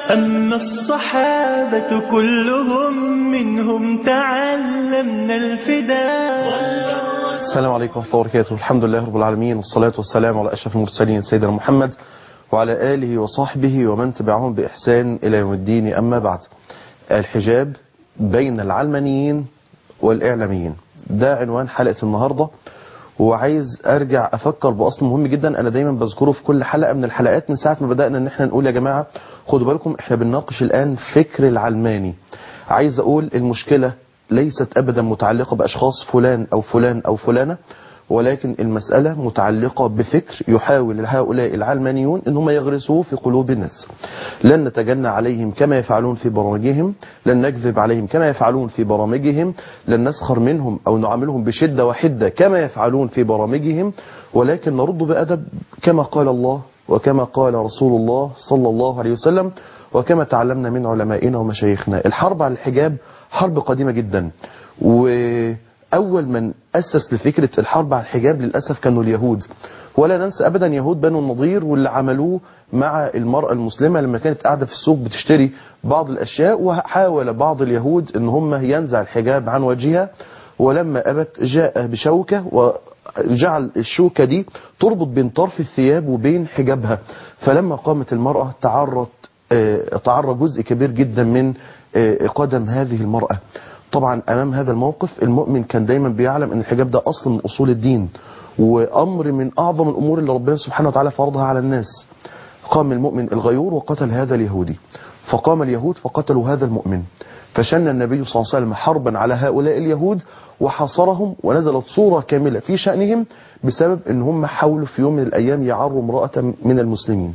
أما الصحابة كلهم منهم تعلمنا الفداء السلام عليكم ورحمة الله وبركاته الحمد لله رب العالمين والصلاة والسلام على أشرف المرسلين سيدنا محمد وعلى آله وصحبه ومن تبعهم بإحسان إلى يوم الدين أما بعد الحجاب بين العلمانيين والإعلاميين ده عنوان حلقة النهاردة وعايز ارجع افكر باصل مهم جدا انا دايما بذكره في كل حلقه من الحلقات من ساعه ما بدانا ان احنا نقول يا جماعه خدوا بالكم احنا بنناقش الان فكر العلماني عايز اقول المشكله ليست ابدا متعلقه باشخاص فلان او فلان او فلانه ولكن المسألة متعلقة بفكر يحاول هؤلاء العلمانيون ان هم يغرسوه في قلوب الناس لن نتجنى عليهم كما يفعلون في برامجهم لن نكذب عليهم كما يفعلون في برامجهم لن نسخر منهم او نعاملهم بشدة وحدة كما يفعلون في برامجهم ولكن نرد بأدب كما قال الله وكما قال رسول الله صلى الله عليه وسلم وكما تعلمنا من علمائنا ومشايخنا الحرب على الحجاب حرب قديمة جدا و أول من أسس لفكرة الحرب على الحجاب للأسف كانوا اليهود ولا ننسى أبدا يهود بنو النضير واللي عملوه مع المرأة المسلمة لما كانت قاعدة في السوق بتشتري بعض الأشياء وحاول بعض اليهود أن هم ينزع الحجاب عن وجهها ولما أبت جاء بشوكة وجعل الشوكة دي تربط بين طرف الثياب وبين حجابها فلما قامت المرأة تعرض تعرض جزء كبير جدا من قدم هذه المرأة طبعا امام هذا الموقف المؤمن كان دايما بيعلم ان الحجاب ده اصل من اصول الدين وامر من اعظم الامور اللي ربنا سبحانه وتعالى فرضها على الناس قام المؤمن الغيور وقتل هذا اليهودي فقام اليهود فقتلوا هذا المؤمن فشن النبي صلى الله عليه وسلم حربا على هؤلاء اليهود وحاصرهم ونزلت صورة كاملة في شأنهم بسبب ان هم حاولوا في يوم من الايام يعروا امرأة من المسلمين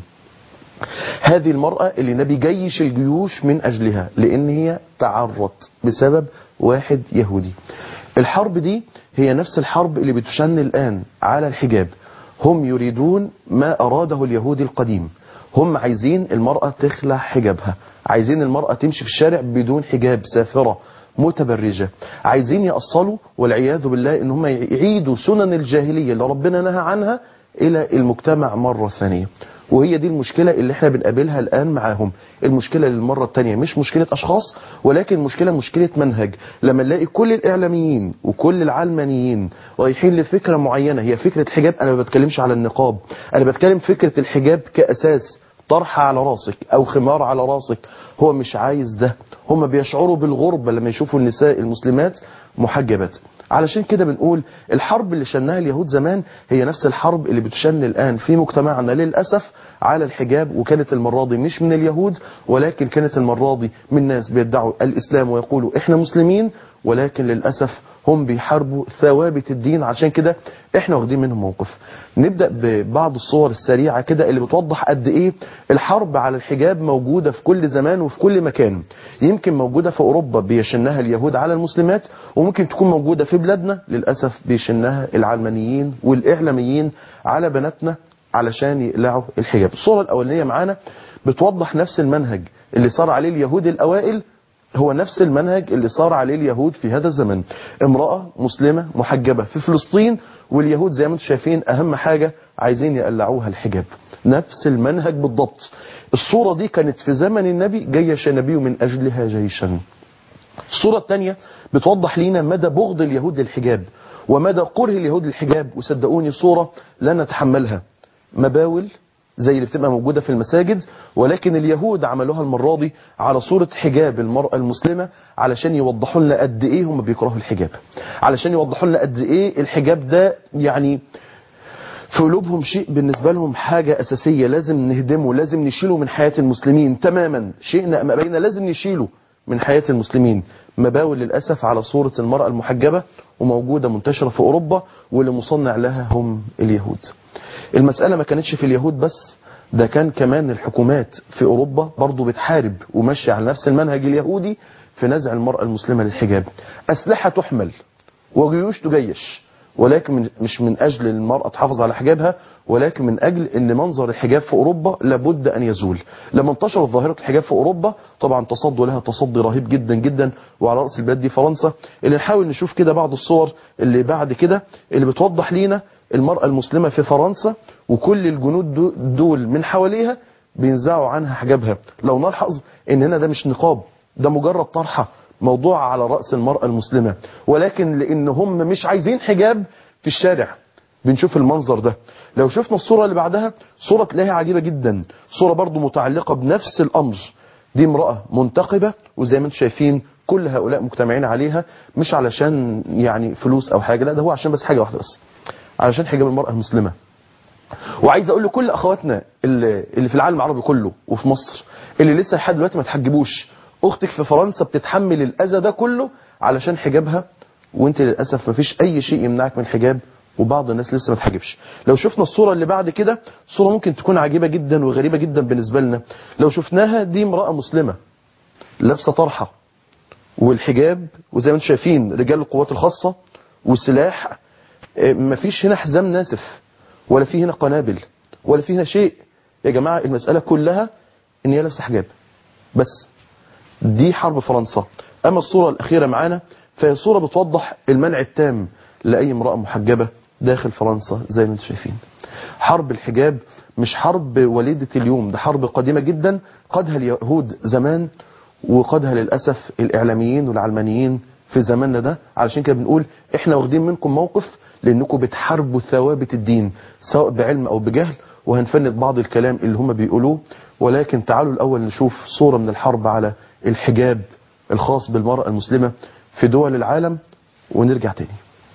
هذه المرأة اللي نبي جيش الجيوش من أجلها لأن هي تعرت بسبب واحد يهودي الحرب دي هي نفس الحرب اللي بتشن الآن على الحجاب هم يريدون ما أراده اليهود القديم هم عايزين المرأة تخلع حجابها عايزين المرأة تمشي في الشارع بدون حجاب سافرة متبرجة عايزين يأصلوا والعياذ بالله ان هم يعيدوا سنن الجاهلية اللي ربنا نهى عنها الى المجتمع مرة ثانية وهي دي المشكلة اللي احنا بنقابلها الآن معاهم المشكلة للمرة التانية مش مشكلة أشخاص ولكن مشكلة مشكلة منهج لما نلاقي كل الإعلاميين وكل العلمانيين رايحين لفكرة معينة هي فكرة حجاب أنا ما بتكلمش على النقاب أنا بتكلم فكرة الحجاب كأساس طرحة على راسك أو خمار على راسك هو مش عايز ده هم بيشعروا بالغربة لما يشوفوا النساء المسلمات محجبات علشان كده بنقول الحرب اللي شنها اليهود زمان هي نفس الحرب اللي بتشن الآن في مجتمعنا للأسف على الحجاب وكانت المرة دي مش من اليهود ولكن كانت المرة دي من ناس بيدعوا الإسلام ويقولوا إحنا مسلمين ولكن للأسف هم بيحاربوا ثوابت الدين عشان كده احنا واخدين منهم موقف نبدأ ببعض الصور السريعة كده اللي بتوضح قد ايه الحرب على الحجاب موجودة في كل زمان وفي كل مكان يمكن موجودة في اوروبا بيشنها اليهود على المسلمات وممكن تكون موجودة في بلادنا للأسف بيشنها العلمانيين والاعلاميين على بناتنا علشان يقلعوا الحجاب الصورة الاولانية معانا بتوضح نفس المنهج اللي صار عليه اليهود الاوائل هو نفس المنهج اللي صار عليه اليهود في هذا الزمن امرأة مسلمة محجبة في فلسطين واليهود زي ما انتم شايفين اهم حاجة عايزين يقلعوها الحجاب نفس المنهج بالضبط الصورة دي كانت في زمن النبي جيش النبي من اجلها جيشا الصورة الثانية بتوضح لنا مدى بغض اليهود للحجاب ومدى كره اليهود للحجاب وصدقوني صورة لا نتحملها مباول زي اللي بتبقى موجودة في المساجد ولكن اليهود عملوها المرة دي على صورة حجاب المرأة المسلمة علشان يوضحوا لنا قد ايه هم بيكرهوا الحجاب علشان يوضحوا لنا قد ايه الحجاب ده يعني في قلوبهم شيء بالنسبة لهم حاجة أساسية لازم نهدمه لازم نشيله من حياة المسلمين تماما شيء أما بينا لازم نشيله من حياة المسلمين مباول للأسف على صورة المرأة المحجبة وموجودة منتشرة في أوروبا واللي مصنع لها هم اليهود المسألة ما كانتش في اليهود بس ده كان كمان الحكومات في أوروبا برضو بتحارب وماشية على نفس المنهج اليهودي في نزع المرأة المسلمة للحجاب أسلحة تحمل وجيوش تجيش ولكن من مش من أجل المرأة تحافظ على حجابها ولكن من أجل أن منظر الحجاب في أوروبا لابد أن يزول لما انتشرت ظاهرة الحجاب في أوروبا طبعا تصدوا لها تصدي رهيب جدا جدا وعلى رأس البلاد دي فرنسا اللي نحاول نشوف كده بعض الصور اللي بعد كده اللي بتوضح لينا المرأة المسلمة في فرنسا وكل الجنود دول من حواليها بينزعوا عنها حجابها لو نلحظ ان هنا ده مش نقاب ده مجرد طرحة موضوع على رأس المرأة المسلمة ولكن لان هم مش عايزين حجاب في الشارع بنشوف المنظر ده لو شفنا الصورة اللي بعدها صورة تلاقيها عجيبة جدا صورة برضو متعلقة بنفس الأمر دي امرأة منتقبة وزي ما انتم شايفين كل هؤلاء مجتمعين عليها مش علشان يعني فلوس او حاجة لا ده هو عشان بس حاجة واحدة بس علشان حجاب المرأة المسلمة وعايز اقول لكل اخواتنا اللي, اللي في العالم العربي كله وفي مصر اللي لسه لحد دلوقتي ما تحجبوش اختك في فرنسا بتتحمل الاذى ده كله علشان حجابها وانت للاسف ما فيش اي شيء يمنعك من الحجاب وبعض الناس لسه ما تحجبش لو شفنا الصورة اللي بعد كده صورة ممكن تكون عجيبة جدا وغريبة جدا بالنسبة لنا لو شفناها دي امرأة مسلمة لابسة طرحة والحجاب وزي ما انتم شايفين رجال القوات الخاصة وسلاح اه، مفيش هنا حزام ناسف ولا في هنا قنابل ولا في هنا شيء يا جماعة المسألة كلها ان هي لابسة حجاب بس دي حرب فرنسا اما الصورة الاخيرة معانا فهي صورة بتوضح المنع التام لأي امرأة محجبة داخل فرنسا زي ما انتم شايفين حرب الحجاب مش حرب وليدة اليوم ده حرب قديمة جدا قادها اليهود زمان وقادها للأسف الإعلاميين والعلمانيين في زماننا ده علشان كده بنقول احنا واخدين منكم موقف لانكم بتحاربوا ثوابت الدين سواء بعلم او بجهل وهنفند بعض الكلام اللي هم بيقولوه ولكن تعالوا الاول نشوف صورة من الحرب على الحجاب الخاص بالمرأة المسلمة في دول العالم ونرجع تاني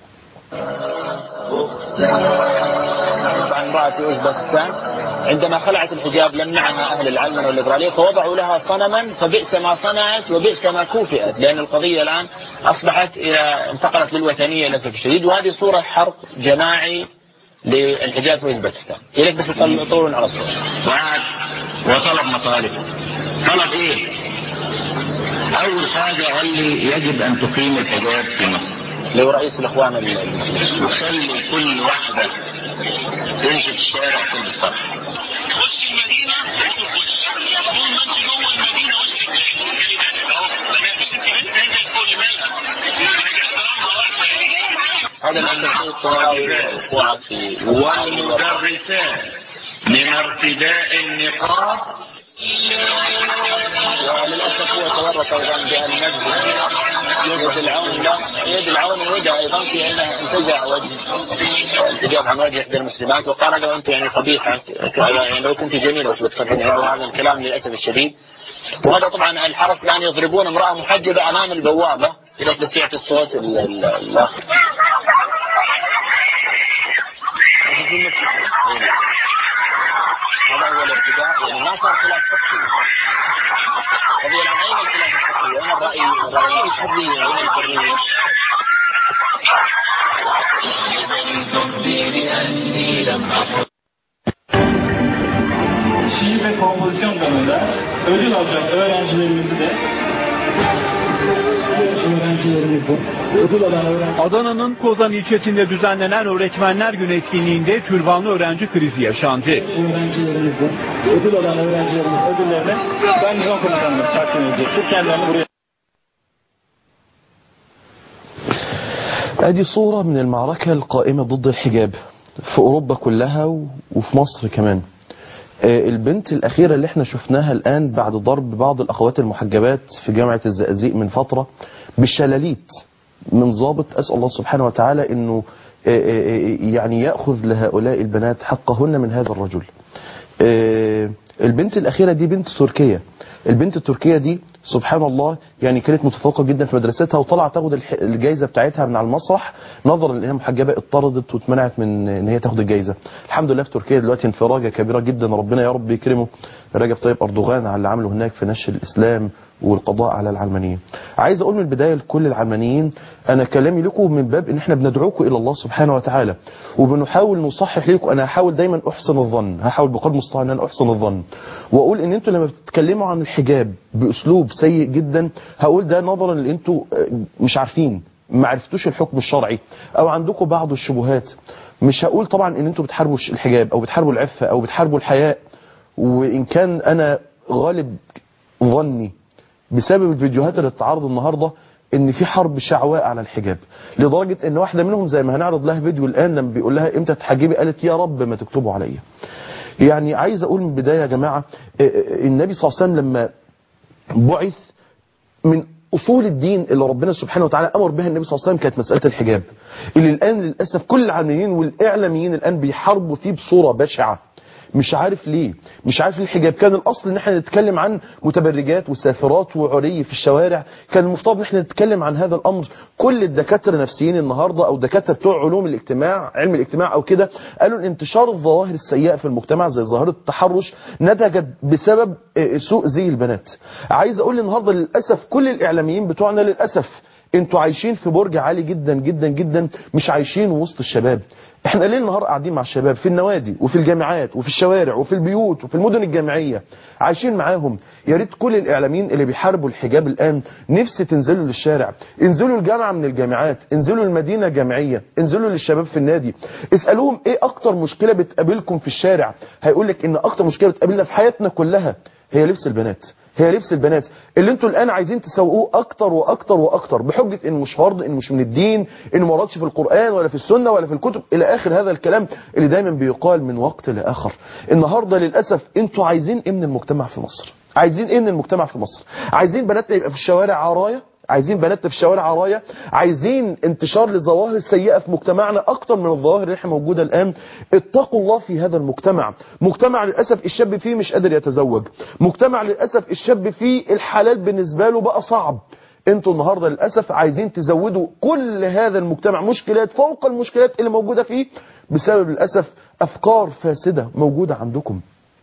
عن امرأة في أوزبكستان عندما خلعت الحجاب لمنعها أهل العلمنة والليبرالية فوضعوا لها صنما فبئس ما صنعت وبئس ما كوفئت لأن القضية الآن أصبحت إلى انتقلت للوثنية للأسف الشديد وهذه صورة حرق جماعي للحجاب في أوزبكستان إليك بس يطولون على الصورة وقعد وطلب مطالبه طلب ايه اول حاجة قال لي يجب ان تقيم الحجاب في مصر اللي هو رئيس الإخوان المسلمين وخلي كل واحدة تمشي في الشارع تلبس طرح تخش المدينه اشوف وش طول ما انت جوه المدينه وشك باين خلي بالك اهو تمام مش انت بنت نزل فوق مالها رجعت لمبه واحده هذا الأسف الطوراوي وقعت في والمدرسات من ارتداء النقاب وللاسف هو تورط ايضا بان يد العون له يد العون ويده ايضا في انه انتزع وجه الحجاب عن وجه احدى المسلمات وقال له انت يعني قبيحه ك- يعني لو كنت جميله وش بتصنعين وهذا الكلام للاسف الشديد وهذا طبعا الحرس الان يضربون امراه محجبه امام البوابه الى بس يعطي الصوت ال- ال- الاخر في المسجد. أي نعم. هذا هو الارتداء يعني ما صار خلاف فقهي قضية الآن أين الخلاف الفقهي؟ أين الرأي؟ الرأي الحرية أين الحرية؟ şiir ve kompozisyon dalında ödül alacak öğrencilerimizi de öğrencilerimizi ödül alan öğrenci Adana'nın Kozan ilçesinde düzenlenen Öğretmenler Günü etkinliğinde türbanlı öğrenci krizi yaşandı. öğrencilerimizi ödül alan öğrencilerimiz ödüllerini garnizon komutanımız takdim edecektir. Kendilerini buraya ادي صورة من المعركة القائمة ضد الحجاب في اوروبا كلها و- وفي مصر كمان آه، البنت الاخيرة اللي احنا شفناها الان بعد ضرب بعض الاخوات المحجبات في جامعة الزقازيق من فترة بالشلاليت من ضابط اسأل الله سبحانه وتعالى انه آه، آه، يعني يأخذ لهؤلاء البنات حقهن من هذا الرجل آه، البنت الأخيرة دي بنت تركية البنت التركية دي سبحان الله يعني كانت متفوقة جدا في مدرستها وطلعت تاخد الح- الجايزة بتاعتها من على المسرح نظرا لأنها محجبة اضطردت واتمنعت من ان هي تاخد الجايزة الحمد لله في تركيا دلوقتي انفراجة كبيرة جدا ربنا يا رب يكرمه رجب طيب أردوغان على اللي عمله هناك في نشر الإسلام والقضاء على العلمانيين عايز أقول من البداية لكل العلمانيين أنا كلامي لكم من باب إن إحنا بندعوكم إلى الله سبحانه وتعالى وبنحاول نصحح لكم أنا هحاول دايما أحسن الظن هحاول بقدر المستطاع إن أنا أحسن الظن وأقول إن أنتوا لما بتتكلموا عن الحجاب بأسلوب سيء جدا هقول ده نظرا لأن أنتوا آه، مش عارفين ما عرفتوش الحكم الشرعي او عندكم بعض الشبهات مش هقول طبعا ان انتوا بتحاربوا الحجاب او بتحاربوا العفه او بتحاربوا الحياء وان كان انا غالب ظني بسبب الفيديوهات اللي اتعرض النهارده ان في حرب شعواء على الحجاب لدرجه ان واحده منهم زي ما هنعرض لها فيديو الان لما بيقول لها امتى تحجبي قالت يا رب ما تكتبوا عليا يعني عايز اقول من البدايه يا جماعه آه، آه، النبي صلى الله عليه وسلم لما بعث من اصول الدين اللي ربنا سبحانه وتعالى امر بها النبي صلى الله عليه وسلم كانت مساله الحجاب اللي الان للاسف كل العاملين والاعلاميين الان بيحاربوا فيه بصوره بشعه مش عارف ليه مش عارف ليه الحجاب كان الاصل ان احنا نتكلم عن متبرجات وسافرات وعري في الشوارع كان المفترض ان احنا نتكلم عن هذا الامر كل الدكاتره النفسيين النهارده او دكاتره بتوع علوم الاجتماع علم الاجتماع او كده قالوا ان انتشار الظواهر السيئه في المجتمع زي ظاهره التحرش نتجت بسبب آه، سوء زي البنات عايز اقول النهارده للاسف كل الاعلاميين بتوعنا للاسف انتوا عايشين في برج عالي جدا جدا جدا مش عايشين وسط الشباب احنا ليل نهار قاعدين مع الشباب في النوادي وفي الجامعات وفي الشوارع وفي البيوت وفي المدن الجامعيه عايشين معاهم يا ريت كل الاعلاميين اللي بيحاربوا الحجاب الان نفسي تنزلوا للشارع انزلوا الجامعه من الجامعات انزلوا المدينه جامعيه انزلوا للشباب في النادي اسالوهم ايه اكتر مشكله بتقابلكم في الشارع هيقول لك ان اكتر مشكله بتقابلنا في حياتنا كلها هي لبس البنات هي لبس البنات اللي انتوا الان عايزين تسوقوه اكتر واكتر واكتر بحجه انه مش فرض انه مش من الدين انه ما وردش في القران ولا في السنه ولا في الكتب الى اخر هذا الكلام اللي دايما بيقال من وقت لاخر النهارده للاسف انتوا عايزين ايه من المجتمع في مصر عايزين ايه من المجتمع في مصر عايزين بناتنا يبقى في الشوارع عرايه عايزين بناتنا في الشوارع عرايا عايزين انتشار لظواهر سيئة في مجتمعنا أكتر من الظواهر اللي احنا موجودة الآن اتقوا الله في هذا المجتمع مجتمع للأسف الشاب فيه مش قادر يتزوج مجتمع للأسف الشاب فيه الحلال بالنسبة له بقى صعب انتوا النهاردة للأسف عايزين تزودوا كل هذا المجتمع مشكلات فوق المشكلات اللي موجودة فيه بسبب للأسف أفكار فاسدة موجودة عندكم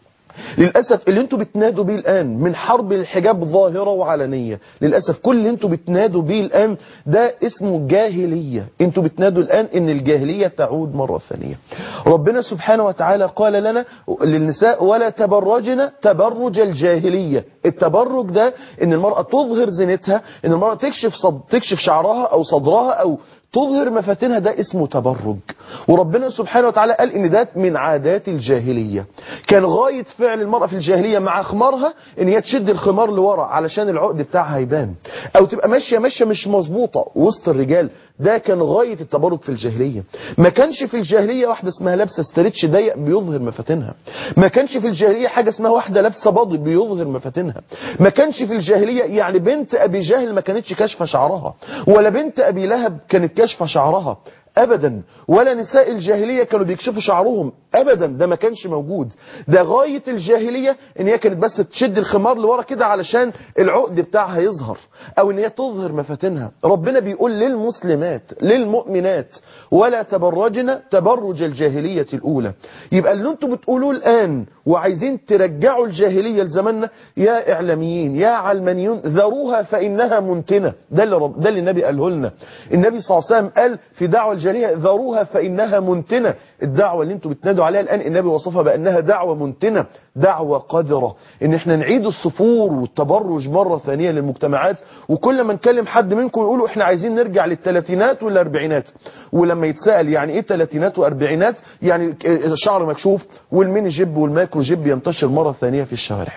للأسف اللي انتوا بتنادوا بيه الآن من حرب الحجاب ظاهرة وعلنية للأسف كل اللي انتوا بتنادوا بيه الآن ده اسمه جاهلية انتوا بتنادوا الآن ان الجاهلية تعود مرة ثانية ربنا سبحانه وتعالى قال لنا للنساء ولا تبرجن تبرج الجاهلية التبرج ده ان المرأة تظهر زينتها ان المرأة تكشف صد تكشف شعرها او صدرها او تظهر مفاتنها ده اسمه تبرج وربنا سبحانه وتعالى قال ان ده من عادات الجاهلية كان غاية فعل المرأة في الجاهلية مع خمارها ان هي تشد الخمار لورا علشان العقد بتاعها يبان او تبقى ماشية ماشية مش مظبوطة وسط الرجال ده كان غاية التبرج في الجاهلية ما كانش في الجاهلية واحدة اسمها لابسة ستريتش ضيق بيظهر مفاتنها ما كانش في الجاهلية حاجة اسمها واحدة لابسة باضي بيظهر مفاتنها ما كانش في الجاهلية يعني بنت ابي جاهل ما كانتش كاشفة شعرها ولا بنت ابي لهب كانت كاشفة شعرها ابدا ولا نساء الجاهليه كانوا بيكشفوا شعرهم ابدا ده ما كانش موجود ده غايه الجاهليه ان هي كانت بس تشد الخمار لورا كده علشان العقد بتاعها يظهر او ان هي تظهر مفاتنها ربنا بيقول للمسلمات للمؤمنات ولا تبرجن تبرج الجاهليه الاولى يبقى اللي انتوا بتقولوه الان وعايزين ترجعوا الجاهليه لزماننا يا اعلاميين يا علمانيون ذروها فانها منتنه ده اللي رب ده اللي النبي قاله لنا النبي صلى الله عليه وسلم قال في دعوه الجاهليه ذروها فانها منتنه الدعوه اللي انتوا بتنادوا عليها الان النبي وصفها بانها دعوه منتنه دعوه قذره ان احنا نعيد الصفور والتبرج مره ثانيه للمجتمعات وكل ما نكلم حد منكم يقولوا احنا عايزين نرجع للثلاثينات والاربعينات ولما يتسال يعني ايه ثلاثينات واربعينات يعني الشعر مكشوف والميني جيب والمايكرو جيب ينتشر مره ثانيه في الشوارع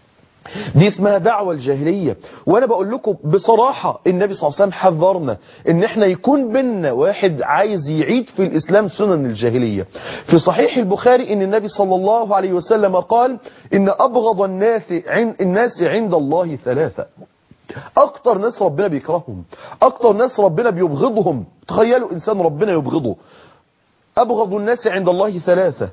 دي اسمها دعوة الجاهلية وانا بقول لكم بصراحة النبي صلى الله عليه وسلم حذرنا ان احنا يكون بينا واحد عايز يعيد في الاسلام سنن الجاهلية في صحيح البخاري ان النبي صلى الله عليه وسلم قال ان ابغض الناس عند الناس عند الله ثلاثة اكتر ناس ربنا بيكرههم اكتر ناس ربنا بيبغضهم تخيلوا انسان ربنا يبغضه ابغض الناس عند الله ثلاثة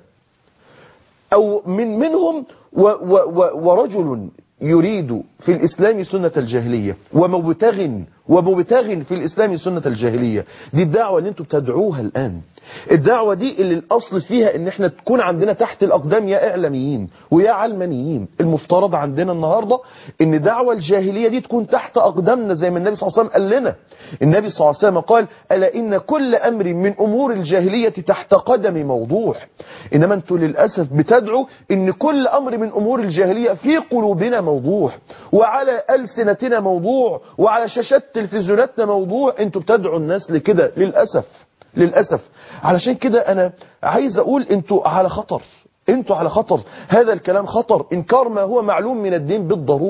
او من منهم و و و ورجل يريد في الإسلام سنة الجاهلية ومبتغ ومبتغ في الإسلام سنة الجاهلية دي الدعوة اللي انتوا بتدعوها الآن الدعوة دي اللي الأصل فيها ان احنا تكون عندنا تحت الأقدام يا إعلاميين ويا علمانيين المفترض عندنا النهاردة ان دعوة الجاهلية دي تكون تحت أقدامنا زي ما النبي صلى الله عليه وسلم قال لنا النبي صلى الله عليه وسلم قال ألا إن كل أمر من أمور الجاهلية تحت قدم موضوع إنما أنتوا للأسف بتدعوا إن كل أمر من أمور الجاهلية في قلوبنا موضوع وعلى ألسنتنا موضوع وعلى شاشات تلفزيوناتنا موضوع أنتوا بتدعوا الناس لكده للأسف للأسف علشان كده أنا عايز أقول أنتوا على خطر أنتوا على خطر هذا الكلام خطر إنكار ما هو معلوم من الدين بالضرورة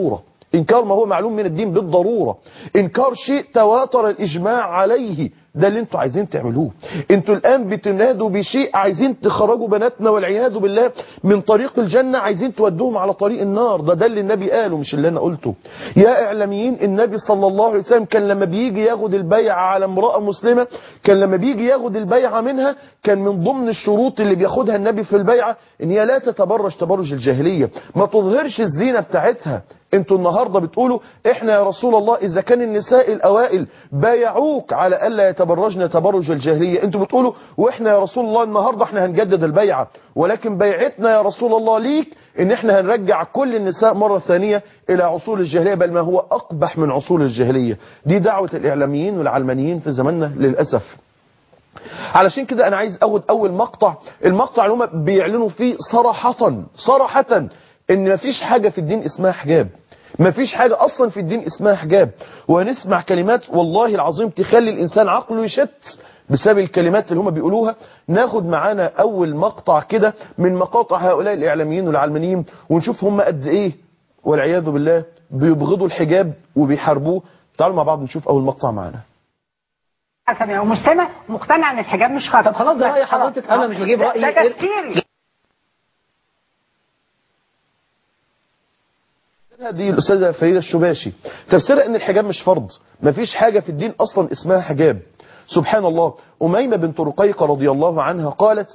انكار ما هو معلوم من الدين بالضروره انكار شيء تواتر الاجماع عليه ده اللي انتوا عايزين تعملوه انتوا الان بتنادوا بشيء عايزين تخرجوا بناتنا والعياذ بالله من طريق الجنه عايزين تودوهم على طريق النار ده ده اللي النبي قاله مش اللي انا قلته يا اعلاميين النبي صلى الله عليه وسلم كان لما بيجي ياخد البيعه على امراه مسلمه كان لما بيجي ياخد البيعه منها كان من ضمن الشروط اللي بياخدها النبي في البيعه ان هي لا تتبرج تبرج الجاهليه ما تظهرش الزينه بتاعتها انتوا النهاردة بتقولوا احنا يا رسول الله اذا كان النساء الاوائل بايعوك على الا يتبرجن تبرج الجاهلية انتوا بتقولوا واحنا يا رسول الله النهاردة احنا هنجدد البيعة ولكن بيعتنا يا رسول الله ليك ان احنا هنرجع كل النساء مرة ثانية الى عصور الجاهلية بل ما هو اقبح من عصور الجاهلية دي دعوة الاعلاميين والعلمانيين في زماننا للأسف علشان كده انا عايز اخد اول مقطع المقطع اللي هم بيعلنوا فيه صراحة صراحة ان مفيش حاجة في الدين اسمها حجاب مفيش حاجة اصلا في الدين اسمها حجاب وهنسمع كلمات والله العظيم تخلي الانسان عقله يشت بسبب الكلمات اللي هم بيقولوها ناخد معانا اول مقطع كده من مقاطع هؤلاء الاعلاميين والعلمانيين ونشوف هم قد ايه والعياذ بالله بيبغضوا الحجاب وبيحاربوه تعالوا مع بعض نشوف اول مقطع معانا حسن ومسلمة مقتنعة ان الحجاب مش خطأ طب خلاص ده رأي حضرتك أنا مش بجيب رأيي ده تفسيري دي الأستاذة فريدة الشباشي تفسيرها أن الحجاب مش فرض مفيش حاجة في الدين أصلا اسمها حجاب سبحان الله أميمة بنت رقيقة رضي الله عنها قالت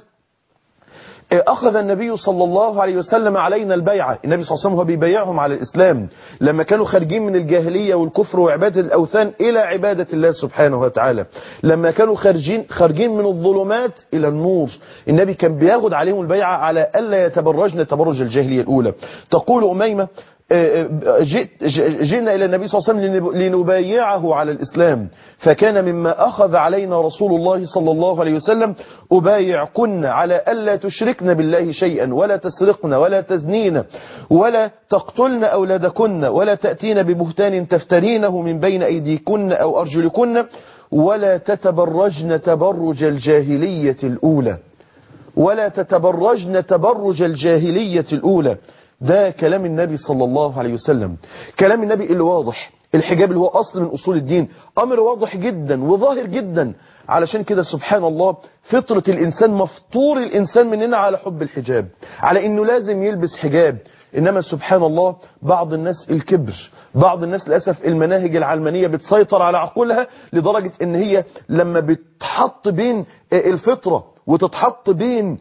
أخذ النبي صلى الله عليه وسلم علينا البيعة النبي صلى الله عليه وسلم هو بيبيعهم على الإسلام لما كانوا خارجين من الجاهلية والكفر وعبادة الأوثان إلى عبادة الله سبحانه وتعالى لما كانوا خارجين خارجين من الظلمات إلى النور النبي كان بياخد عليهم البيعة على ألا يتبرجن تبرج الجاهلية الأولى تقول أميمة جئت جئنا إلى النبي صلى الله عليه وسلم لنبايعه على الإسلام فكان مما أخذ علينا رسول الله صلى الله عليه وسلم أبايعكن على ألا تشركن بالله شيئا ولا تسرقن ولا تزنين ولا تقتلن أولادكن ولا تأتين ببهتان تفترينه من بين أيديكن أو أرجلكن ولا تتبرجن تبرج الجاهلية الأولى ولا تتبرجن تبرج الجاهلية الأولى ده كلام النبي صلى الله عليه وسلم كلام النبي اللي واضح الحجاب اللي هو أصل من أصول الدين أمر واضح جدا وظاهر جدا علشان كده سبحان الله فطرة الإنسان مفطور الإنسان مننا على حب الحجاب على إنه لازم يلبس حجاب إنما سبحان الله بعض الناس الكبر بعض الناس للأسف المناهج العلمانية بتسيطر على عقولها لدرجة إن هي لما بتحط بين الفطرة وتتحط بين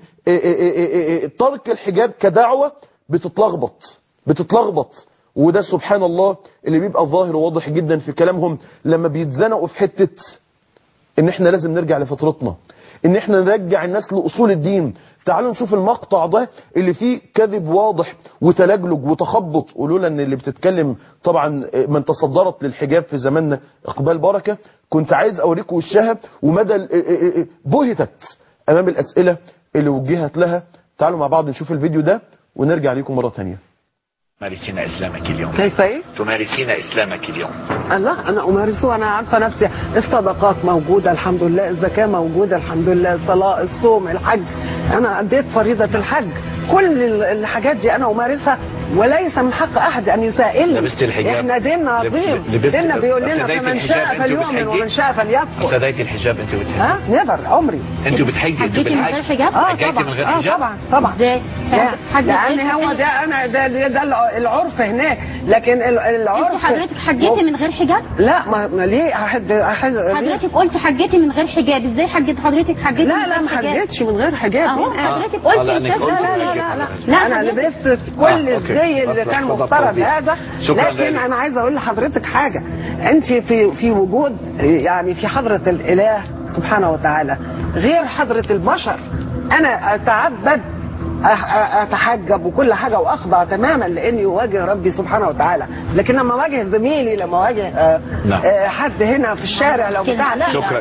ترك الحجاب كدعوة بتتلخبط بتتلخبط وده سبحان الله اللي بيبقى ظاهر وواضح جدا في كلامهم لما بيتزنقوا في حتة ان احنا لازم نرجع لفطرتنا ان احنا نرجع الناس لأصول الدين تعالوا نشوف المقطع ده اللي فيه كذب واضح وتلجلج وتخبط ولولا ان اللي بتتكلم طبعا من تصدرت للحجاب في زماننا اقبال بركة كنت عايز اوريكم وشها ومدى بهتت امام الاسئلة اللي وجهت لها تعالوا مع بعض نشوف الفيديو ده ونرجع لكم مرة تانية تمارسين إسلامك اليوم كيف ايه؟ تمارسين إسلامك اليوم الله انا امارسه وانا عارفه نفسي الصدقات موجوده الحمد لله الزكاه موجوده الحمد لله الصلاه الصوم الحج انا اديت فريضه الحج كل الحاجات دي انا امارسها وليس من حق احد ان يسائلني لبست الحجاب احنا ديننا عظيم لبست ديننا بيقول لنا ابتديتي فمن الحجاب شاء أنت فليؤمن بتحجي؟ ومن شاء فليكفر ابتديتي الحجاب انت بتحجي ها نيفر عمري انتوا بتحجي انتوا حجيتي من غير بالحج حجاب؟ اه حجيتي طبعا من غير اه حجاب طبعا طبعا ازاي؟ لا، حد لان غير هو حجاب؟ ده انا ده ده, ده العرف هناك لكن ال- العرف انت حضرتك حجيتي من غير حجاب؟ لا ما ما ليه هحد هحد حضرتك قلت حجيتي من غير حجاب ازاي حجيت حضرتك حجيتي لا من لا غير ما حجاب؟ حجيتش من غير حجاب اهو مين قال؟ حضرتك آه، قلت لأنك استاذ قلت لا لا حجاب لا لا حضرتك. لا انا حضرتك- لبست كل آه، أوكي. الزي اللي بس كان اتفضل، مفترض اتفضل. هذا شكراً لكن لك. انا عايزه اقول لحضرتك حاجه انت في في وجود يعني في حضره الاله سبحانه وتعالى غير حضره البشر انا اتعبد أح- أ- اتحجب وكل حاجه واخضع تماما لاني اواجه ربي سبحانه وتعالى لما لما اواجه زميلي لما اواجه آه، نعم. آه، حد هنا في الشارع لو بتاع لا شكرا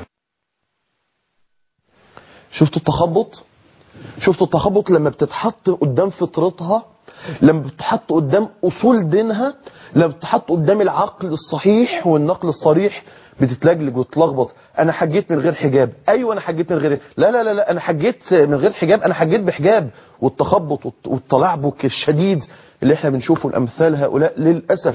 شفتوا التخبط شفتوا التخبط لما بتتحط قدام فطرتها لما بتتحط قدام اصول دينها لما بتتحط قدام العقل الصحيح والنقل الصريح بتتلجلج وتتلخبط انا حجيت من غير حجاب ايوه انا حجيت من غير لا لا لا لا انا حجيت من غير حجاب انا حجيت بحجاب والتخبط والت- والتلعبك الشديد اللي احنا بنشوفه الامثال هؤلاء للاسف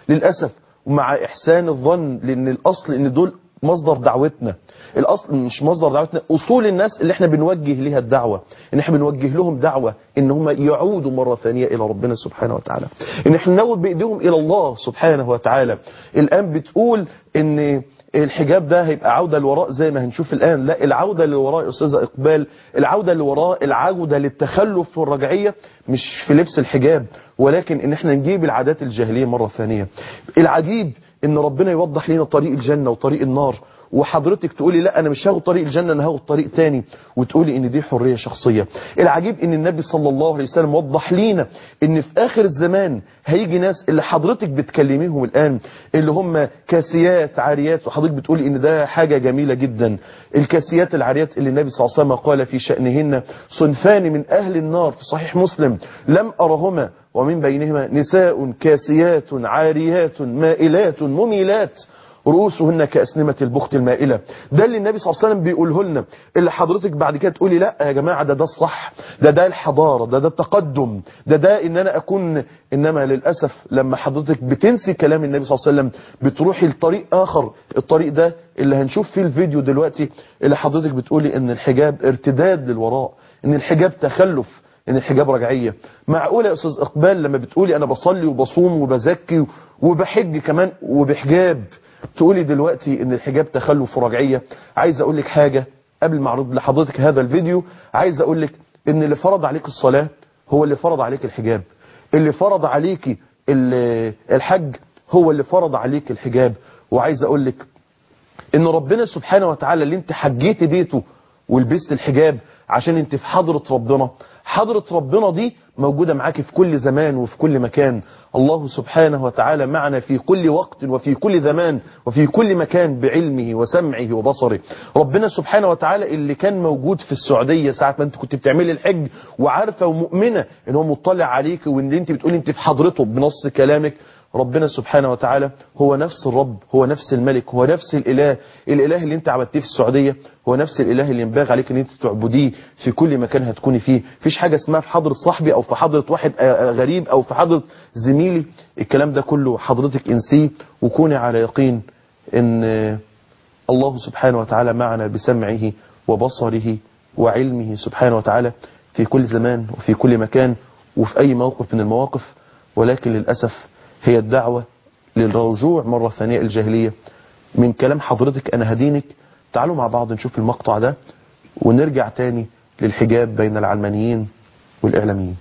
للاسف ومع احسان الظن لان الاصل ان دول مصدر دعوتنا الاصل مش مصدر دعوتنا اصول الناس اللي احنا بنوجه ليها الدعوه ان احنا بنوجه لهم دعوه ان هم يعودوا مره ثانيه الى ربنا سبحانه وتعالى ان احنا نعود بايديهم الى الله سبحانه وتعالى الان بتقول ان الحجاب ده هيبقى عودة لوراء زي ما هنشوف الآن لا العودة لوراء يا أستاذة إقبال العودة لوراء العودة للتخلف والرجعية مش في لبس الحجاب ولكن ان احنا نجيب العادات الجاهلية مرة ثانية العجيب ان ربنا يوضح لنا طريق الجنة وطريق النار وحضرتك تقولي لا انا مش هاخد طريق الجنة انا هاخد طريق تاني وتقولي ان دي حرية شخصية العجيب ان النبي صلى الله عليه وسلم وضح لينا ان في اخر الزمان هيجي ناس اللي حضرتك بتكلميهم الان اللي هم كاسيات عاريات وحضرتك بتقولي ان ده حاجة جميلة جدا الكاسيات العاريات اللي النبي صلى الله عليه وسلم قال في شأنهن صنفان من اهل النار في صحيح مسلم لم ارهما ومن بينهما نساء كاسيات عاريات مائلات مميلات رؤوسهن كأسنمة البخت المائلة ده اللي النبي صلى الله عليه وسلم بيقوله لنا اللي حضرتك بعد كده تقولي لا يا جماعة ده ده الصح ده ده الحضارة ده ده التقدم ده ده ان انا اكون انما للأسف لما حضرتك بتنسي كلام النبي صلى الله عليه وسلم بتروحي لطريق اخر الطريق ده اللي هنشوف فيه الفيديو دلوقتي اللي حضرتك بتقولي ان الحجاب ارتداد للوراء ان الحجاب تخلف ان الحجاب رجعية معقولة يا استاذ اقبال لما بتقولي انا بصلي وبصوم وبزكي وبحج كمان وبحجاب تقولي دلوقتي ان الحجاب تخلف ورجعية عايز اقول لك حاجة قبل ما اعرض لحضرتك هذا الفيديو عايز اقول لك ان اللي فرض عليك الصلاة هو اللي فرض عليك الحجاب اللي فرض عليك الحج هو اللي فرض عليك الحجاب وعايز اقول لك ان ربنا سبحانه وتعالى اللي انت حجيت بيته ولبست الحجاب عشان انت في حضرة ربنا حضرة ربنا دي موجودة معاك في كل زمان وفي كل مكان الله سبحانه وتعالى معنا في كل وقت وفي كل زمان وفي كل مكان بعلمه وسمعه وبصره ربنا سبحانه وتعالى اللي كان موجود في السعودية ساعة ما انت كنت بتعملي الحج وعارفة ومؤمنة ان هو مطلع عليك وان انت بتقولي انت في حضرته بنص كلامك ربنا سبحانه وتعالى هو نفس الرب هو نفس الملك هو نفس الإله الإله اللي انت عبدتيه في السعودية هو نفس الإله اللي ينبغي عليك ان انت تعبديه في كل مكان هتكوني فيه مفيش حاجة اسمها في حضرة صاحبي او في حضرة واحد غريب او في حضرة زميلي الكلام ده كله حضرتك انسيه وكوني على يقين ان الله سبحانه وتعالى معنا بسمعه وبصره وعلمه سبحانه وتعالى في كل زمان وفي كل مكان وفي أي موقف من المواقف ولكن للأسف هي الدعوة للرجوع مرة ثانية الجاهلية من كلام حضرتك أنا هدينك تعالوا مع بعض نشوف المقطع ده ونرجع تاني للحجاب بين العلمانيين والإعلاميين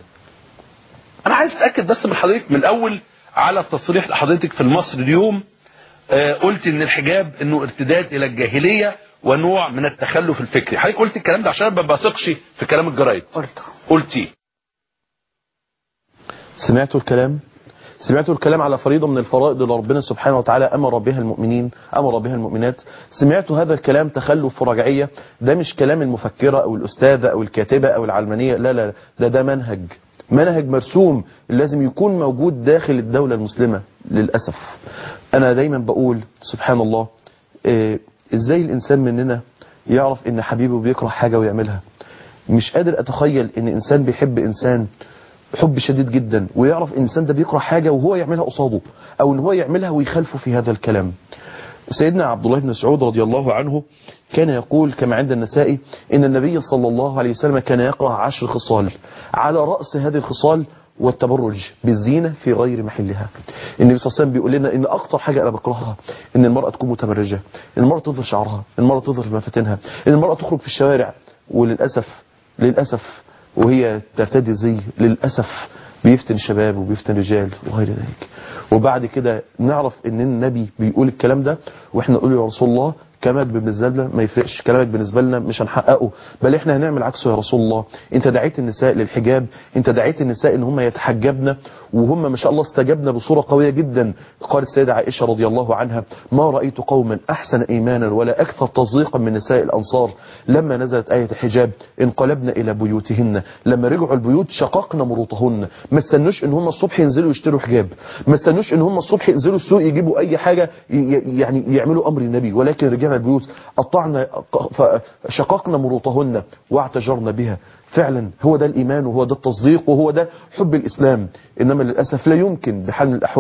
انا عايز اتاكد بس من حضرتك من الاول على التصريح لحضرتك في المصري اليوم آه قلت ان الحجاب انه ارتداد الى الجاهليه ونوع من التخلف الفكري حضرتك قلت الكلام ده عشان ما بثقش في كلام الجرايد قلته قلتيه سمعتوا الكلام سمعتوا الكلام على فريضة من الفرائض اللي ربنا سبحانه وتعالى أمر بها المؤمنين أمر بها المؤمنات سمعتوا هذا الكلام تخلف ورجعية ده مش كلام المفكرة أو الأستاذة أو الكاتبة أو العلمانية لا لا ده ده منهج منهج مرسوم لازم يكون موجود داخل الدولة المسلمة للأسف أنا دايما بقول سبحان الله إيه إزاي الإنسان مننا يعرف إن حبيبه بيكره حاجة ويعملها مش قادر أتخيل إن إنسان بيحب إنسان حب شديد جدا ويعرف الإنسان ده بيكره حاجة وهو يعملها قصاده أو إن هو يعملها ويخالفه في هذا الكلام سيدنا عبد الله بن مسعود رضي الله عنه كان يقول كما عند النسائي إن النبي صلى الله عليه وسلم كان يقرأ عشر خصال على رأس هذه الخصال والتبرج بالزينة في غير محلها النبي صلى الله عليه وسلم بيقول لنا ان اكتر حاجة انا بكرهها ان المرأة تكون متبرجة ان المرأة تظهر شعرها ان المرأة تظهر مفاتنها ان المرأة تخرج في الشوارع وللأسف للأسف وهي ترتدي زي للأسف بيفتن شباب وبيفتن رجال وغير ذلك وبعد كده نعرف ان النبي بيقول الكلام ده واحنا نقول يا رسول الله كلامك بالنسبه لنا ما يفرقش كلامك بالنسبه لنا مش هنحققه بل احنا هنعمل عكسه يا رسول الله انت دعيت النساء للحجاب انت دعيت النساء ان هم يتحجبن وهم ما شاء الله استجبنا بصوره قويه جدا قالت السيده عائشه رضي الله عنها ما رايت قوما احسن ايمانا ولا اكثر تصديقا من نساء الانصار لما نزلت ايه الحجاب انقلبنا الى بيوتهن لما رجعوا البيوت شققنا مروطهن ما استنوش ان هم الصبح ينزلوا يشتروا حجاب ما استنوش ان هم الصبح ينزلوا السوق يجيبوا اي حاجه يعني يعملوا امر النبي ولكن رجعنا البيوت قطعنا شققنا مروطهن واعتجرنا بها فعلا هو ده الإيمان وهو ده التصديق وهو ده حب الإسلام إنما للأسف لا يمكن بحال من الأحوال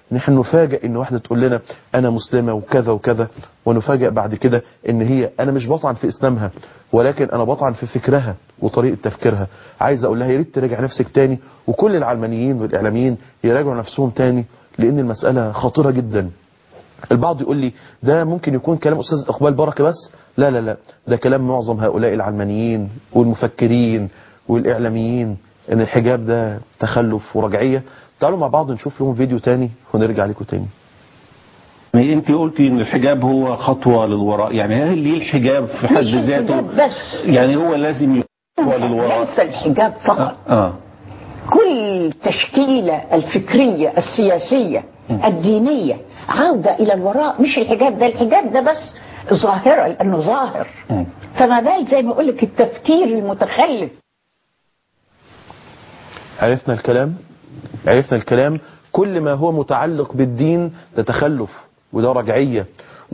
نحن نفاجئ ان واحده تقول لنا انا مسلمه وكذا وكذا ونفاجئ بعد كده ان هي انا مش بطعن في اسلامها ولكن انا بطعن في فكرها وطريقه تفكيرها عايز اقول لها يا ريت تراجع نفسك تاني وكل العلمانيين والاعلاميين يراجعوا نفسهم تاني لان المساله خطيره جدا البعض يقول لي ده ممكن يكون كلام استاذ اقبال بركه بس لا لا لا ده كلام معظم هؤلاء العلمانيين والمفكرين والاعلاميين ان الحجاب ده تخلف ورجعيه تعالوا مع بعض نشوف لهم فيديو تاني ونرجع لكم تاني يعني انت قلتي ان الحجاب هو خطوه للوراء يعني هل ليه الحجاب في حد مش ذاته الحجاب بس يعني هو لازم يكون خطوه للوراء ليس الحجاب فقط اه كل التشكيلة الفكرية السياسية الدينية عودة إلى الوراء مش الحجاب ده الحجاب ده بس ظاهرة لأنه ظاهر فما بالك زي ما أقول لك التفكير المتخلف عرفنا الكلام عرفنا الكلام كل ما هو متعلق بالدين ده تخلف وده رجعية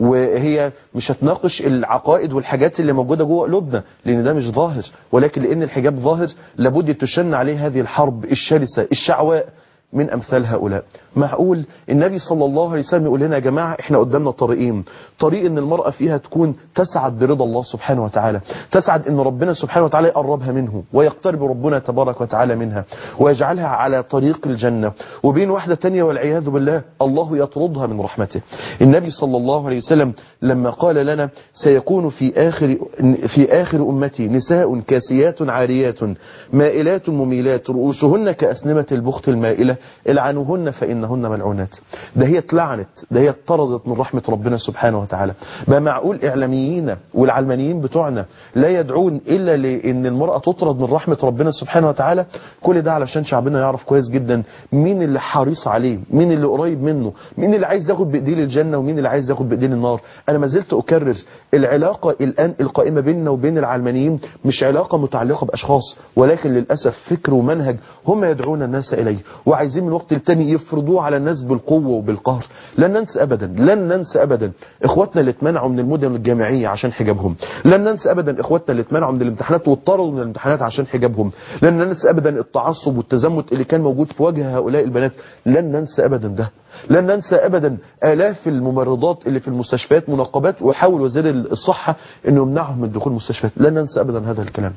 وهي مش هتناقش العقائد والحاجات اللي موجودة جوه قلوبنا لان ده مش ظاهر ولكن لان الحجاب ظاهر لابد تشن عليه هذه الحرب الشرسة الشعواء من امثال هؤلاء معقول النبي صلى الله عليه وسلم يقول لنا يا جماعه احنا قدامنا طريقين طريق ان المراه فيها تكون تسعد برضا الله سبحانه وتعالى تسعد ان ربنا سبحانه وتعالى يقربها منه ويقترب ربنا تبارك وتعالى منها ويجعلها على طريق الجنه وبين واحده تانية والعياذ بالله الله يطردها من رحمته النبي صلى الله عليه وسلم لما قال لنا سيكون في اخر في اخر امتي نساء كاسيات عاريات مائلات مميلات رؤوسهن كاسنمه البخت المائله العنوهن فإنهن ملعونات ده هي اتلعنت ده هي اتطردت من رحمة ربنا سبحانه وتعالى ما معقول إعلاميين والعلمانيين بتوعنا لا يدعون إلا لأن المرأة تطرد من رحمة ربنا سبحانه وتعالى كل ده علشان شعبنا يعرف كويس جدا مين اللي حريص عليه مين اللي قريب منه مين اللي عايز ياخد بإيديه للجنة ومين اللي عايز ياخد بإيديه للنار أنا ما زلت أكرر العلاقة الآن القائمة بيننا وبين العلمانيين مش علاقة متعلقة بأشخاص ولكن للأسف فكر ومنهج هم يدعون الناس إليه وعايزين من وقت للتاني يفرضوه على الناس بالقوة وبالقهر لن ننسى أبدا لن ننسى أبدا إخواتنا اللي اتمنعوا من المدن الجامعية عشان حجابهم لن ننسى أبدا إخواتنا اللي اتمنعوا من الامتحانات واضطروا من الامتحانات عشان حجابهم لن ننسى أبدا التعصب والتزمت اللي كان موجود في وجه هؤلاء البنات لن ننسى أبدا ده لن ننسى ابدا الاف الممرضات اللي في المستشفيات منقبات ويحاول وزير الصحه انه يمنعهم من دخول المستشفيات لن ننسى ابدا هذا الكلام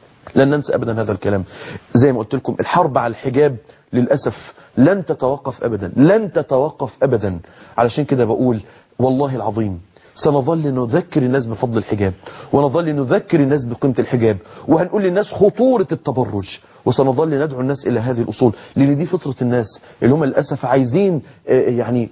لن ننسى ابدا هذا الكلام زي ما قلت لكم الحرب على الحجاب للاسف لن تتوقف ابدا لن تتوقف ابدا علشان كده بقول والله العظيم سنظل نذكر الناس بفضل الحجاب ونظل نذكر الناس بقيمة الحجاب وهنقول للناس خطورة التبرج وسنظل ندعو الناس إلى هذه الأصول لأن دي فطرة الناس اللي هم للأسف عايزين آه، يعني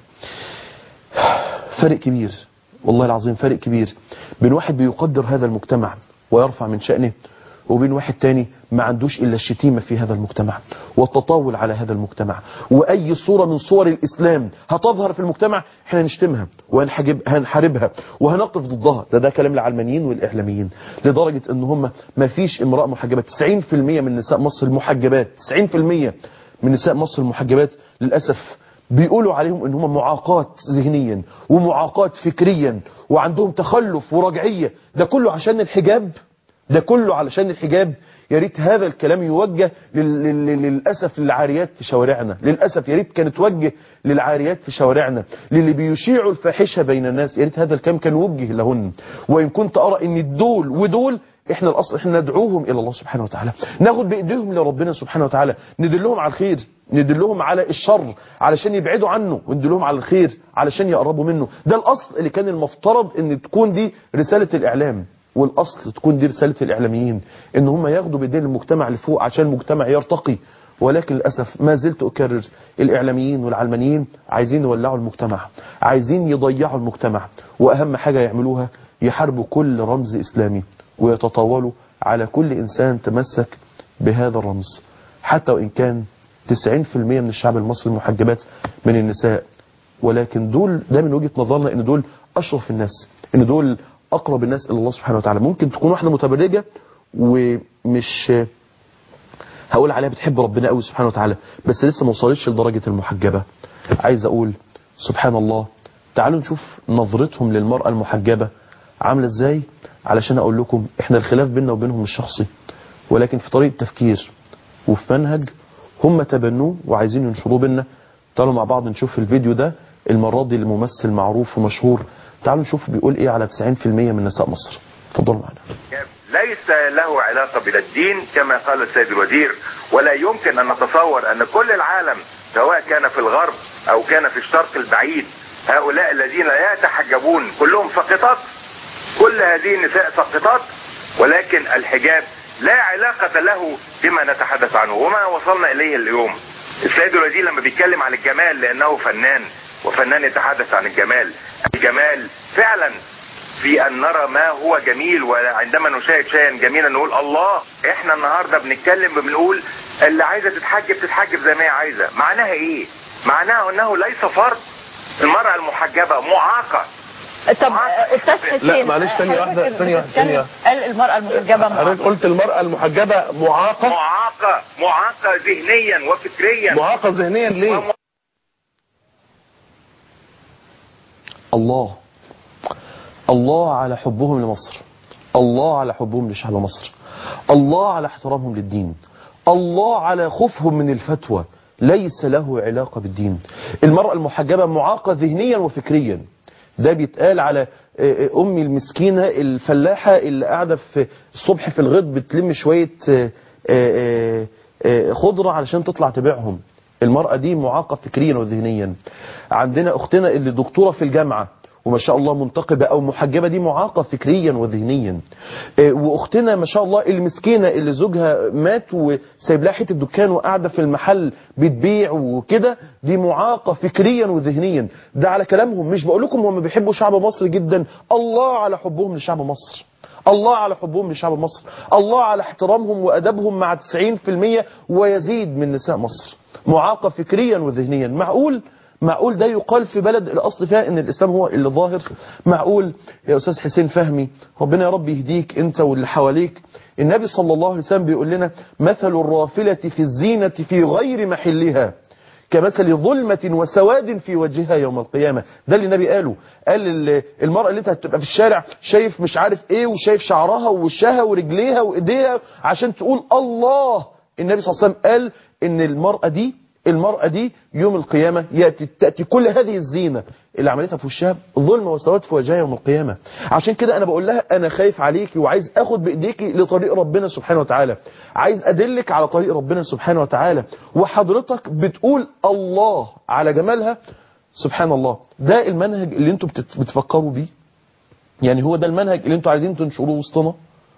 فرق كبير والله العظيم فرق كبير بين واحد بيقدر هذا المجتمع ويرفع من شأنه وبين واحد تاني ما عندوش إلا الشتيمة في هذا المجتمع والتطاول على هذا المجتمع وأي صورة من صور الإسلام هتظهر في المجتمع احنا هنشتمها وهنحجب هنحاربها وهنقف ضدها ده ده كلام العلمانيين والإعلاميين لدرجة ان هم ما فيش امرأة محجبة 90% من نساء مصر المحجبات 90% من نساء مصر المحجبات للأسف بيقولوا عليهم ان هم معاقات ذهنيا ومعاقات فكريا وعندهم تخلف ورجعية ده كله عشان الحجاب ده كله علشان الحجاب يا ريت هذا الكلام يوجه لل- لل- للأسف للعاريات في شوارعنا للأسف يا ريت كان يتوجه للعاريات في شوارعنا للي بيشيعوا الفاحشة بين الناس يا ريت هذا الكلام كان يوجه لهن وإن كنت أرى أن دول ودول احنا الاصل احنا ندعوهم الى الله سبحانه وتعالى ناخد بايديهم لربنا سبحانه وتعالى ندلهم على الخير ندلهم على الشر علشان يبعدوا عنه وندلهم على الخير علشان يقربوا منه ده الاصل اللي كان المفترض ان تكون دي رسالة الاعلام والاصل تكون دي رسالة الاعلاميين ان هم ياخدوا بايدين المجتمع لفوق عشان المجتمع يرتقي ولكن للأسف ما زلت أكرر الإعلاميين والعلمانيين عايزين يولعوا المجتمع عايزين يضيعوا المجتمع وأهم حاجة يعملوها يحاربوا كل رمز إسلامي ويتطاولوا على كل إنسان تمسك بهذا الرمز حتى وإن كان 90% من الشعب المصري محجبات من النساء ولكن دول ده من وجهة نظرنا ان دول اشرف الناس ان دول اقرب الناس الى الله سبحانه وتعالى ممكن تكون واحدة متبرجة ومش هقول عليها بتحب ربنا قوي سبحانه وتعالى بس لسه ما وصلتش لدرجة المحجبة عايز اقول سبحان الله تعالوا نشوف نظرتهم للمرأة المحجبة عاملة ازاي علشان اقول لكم احنا الخلاف بيننا وبينهم مش شخصي ولكن في طريقة تفكير وفي منهج هم تبنوه وعايزين ينشروه بينا تعالوا مع بعض نشوف الفيديو ده المرة دي لممثل معروف ومشهور تعالوا نشوف بيقول ايه على 90% من نساء مصر اتفضلوا معنا ليس له علاقة بالدين كما قال السيد الوزير ولا يمكن أن نتصور أن كل العالم سواء كان في الغرب أو كان في الشرق البعيد هؤلاء الذين لا يتحجبون كلهم ساقطات كل هذه النساء ساقطات ولكن الحجاب لا علاقة له بما نتحدث عنه وما وصلنا إليه اليوم السيد الوزير لما بيتكلم عن الجمال لأنه فنان وفنان يتحدث عن الجمال الجمال فعلا في ان نرى ما هو جميل وعندما نشاهد شيئا جميلا نقول الله احنا النهارده بنتكلم بنقول اللي عايزه تتحجب تتحجب زي ما هي عايزه معناها ايه معناها انه ليس فرض المراه المحجبه معاقه طب استاذ حسين لا معلش ثانية واحدة ثانية واحدة ثانية واحدة قال المرأة المحجبة حضرتك معاقة قلت المرأة المحجبة معاقة معاقه معاقه ذهنيا وفكريا معاقة ذهنيا ليه؟ الله الله على حبهم لمصر الله على حبهم لشعب مصر الله على احترامهم للدين الله على خوفهم من الفتوى ليس له علاقة بالدين المرأة المحجبة معاقة ذهنيا وفكريا ده بيتقال على آه، آه، أمي المسكينة الفلاحة اللي قاعدة في الصبح في الغيط بتلم شوية آه، آه، آه، خضرة علشان تطلع تبيعهم المرأة دي معاقة فكريا وذهنيا عندنا أختنا اللي دكتورة في الجامعة وما شاء الله منتقبة أو محجبة دي معاقة فكريا وذهنيا آه، وأختنا ما شاء الله المسكينة اللي زوجها مات وسايب لها حتة دكان وقاعدة في المحل بتبيع وكده دي معاقة فكريا وذهنيا ده على كلامهم مش بقول لكم هم بيحبوا شعب مصر جدا الله على حبهم لشعب مصر الله على حبهم لشعب مصر الله على احترامهم وأدبهم مع 90% ويزيد من نساء مصر معاقة فكريا وذهنيا معقول معقول ده يقال في بلد الأصل فيها ان الإسلام هو اللي ظاهر معقول يا أستاذ حسين فهمي ربنا يا رب يهديك أنت واللي حواليك النبي صلى الله عليه وسلم بيقول لنا مثل الرافلة في الزينة في غير محلها كمثل ظلمة وسواد في وجهها يوم القيامة ده اللي النبي قاله قال ال- المرأة اللي انت هتبقى في الشارع شايف مش عارف ايه وشايف شعرها ووشها ورجليها وايديها عشان تقول الله النبي صلى الله عليه وسلم قال ان المرأة دي المرأة دي يوم القيامة يأتي تأتي كل هذه الزينة اللي عملتها في وشها ظلم وسواد في وجهها يوم القيامة عشان كده أنا بقول لها أنا خايف عليكي وعايز أخد بإيديكي لطريق ربنا سبحانه وتعالى عايز أدلك على طريق ربنا سبحانه وتعالى وحضرتك بتقول الله على جمالها سبحان الله ده المنهج اللي انتوا بتت- بتفكروا بيه يعني هو ده المنهج اللي انتوا عايزين تنشروه وسطنا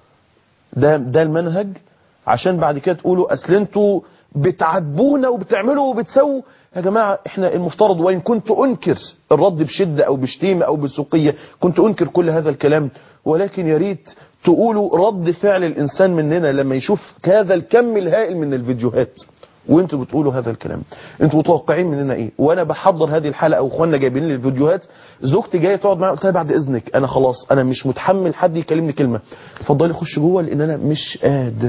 ده ده المنهج عشان بعد كده تقولوا اصل انتوا بتعاتبونا وبتعملوا وبتسووا يا جماعه احنا المفترض وان كنت انكر الرد بشده او بشتيمه او بسوقيه كنت انكر كل هذا الكلام ولكن يا ريت تقولوا رد فعل الانسان مننا لما يشوف هذا الكم الهائل من الفيديوهات وانتوا بتقولوا هذا الكلام انتوا متوقعين مننا ايه وانا بحضر هذه الحلقه واخواننا جايبين لي الفيديوهات زوجتي جايه تقعد معايا قلت لها بعد اذنك انا خلاص انا مش متحمل حد يكلمني كلمه اتفضلي خش جوه لان انا مش قادر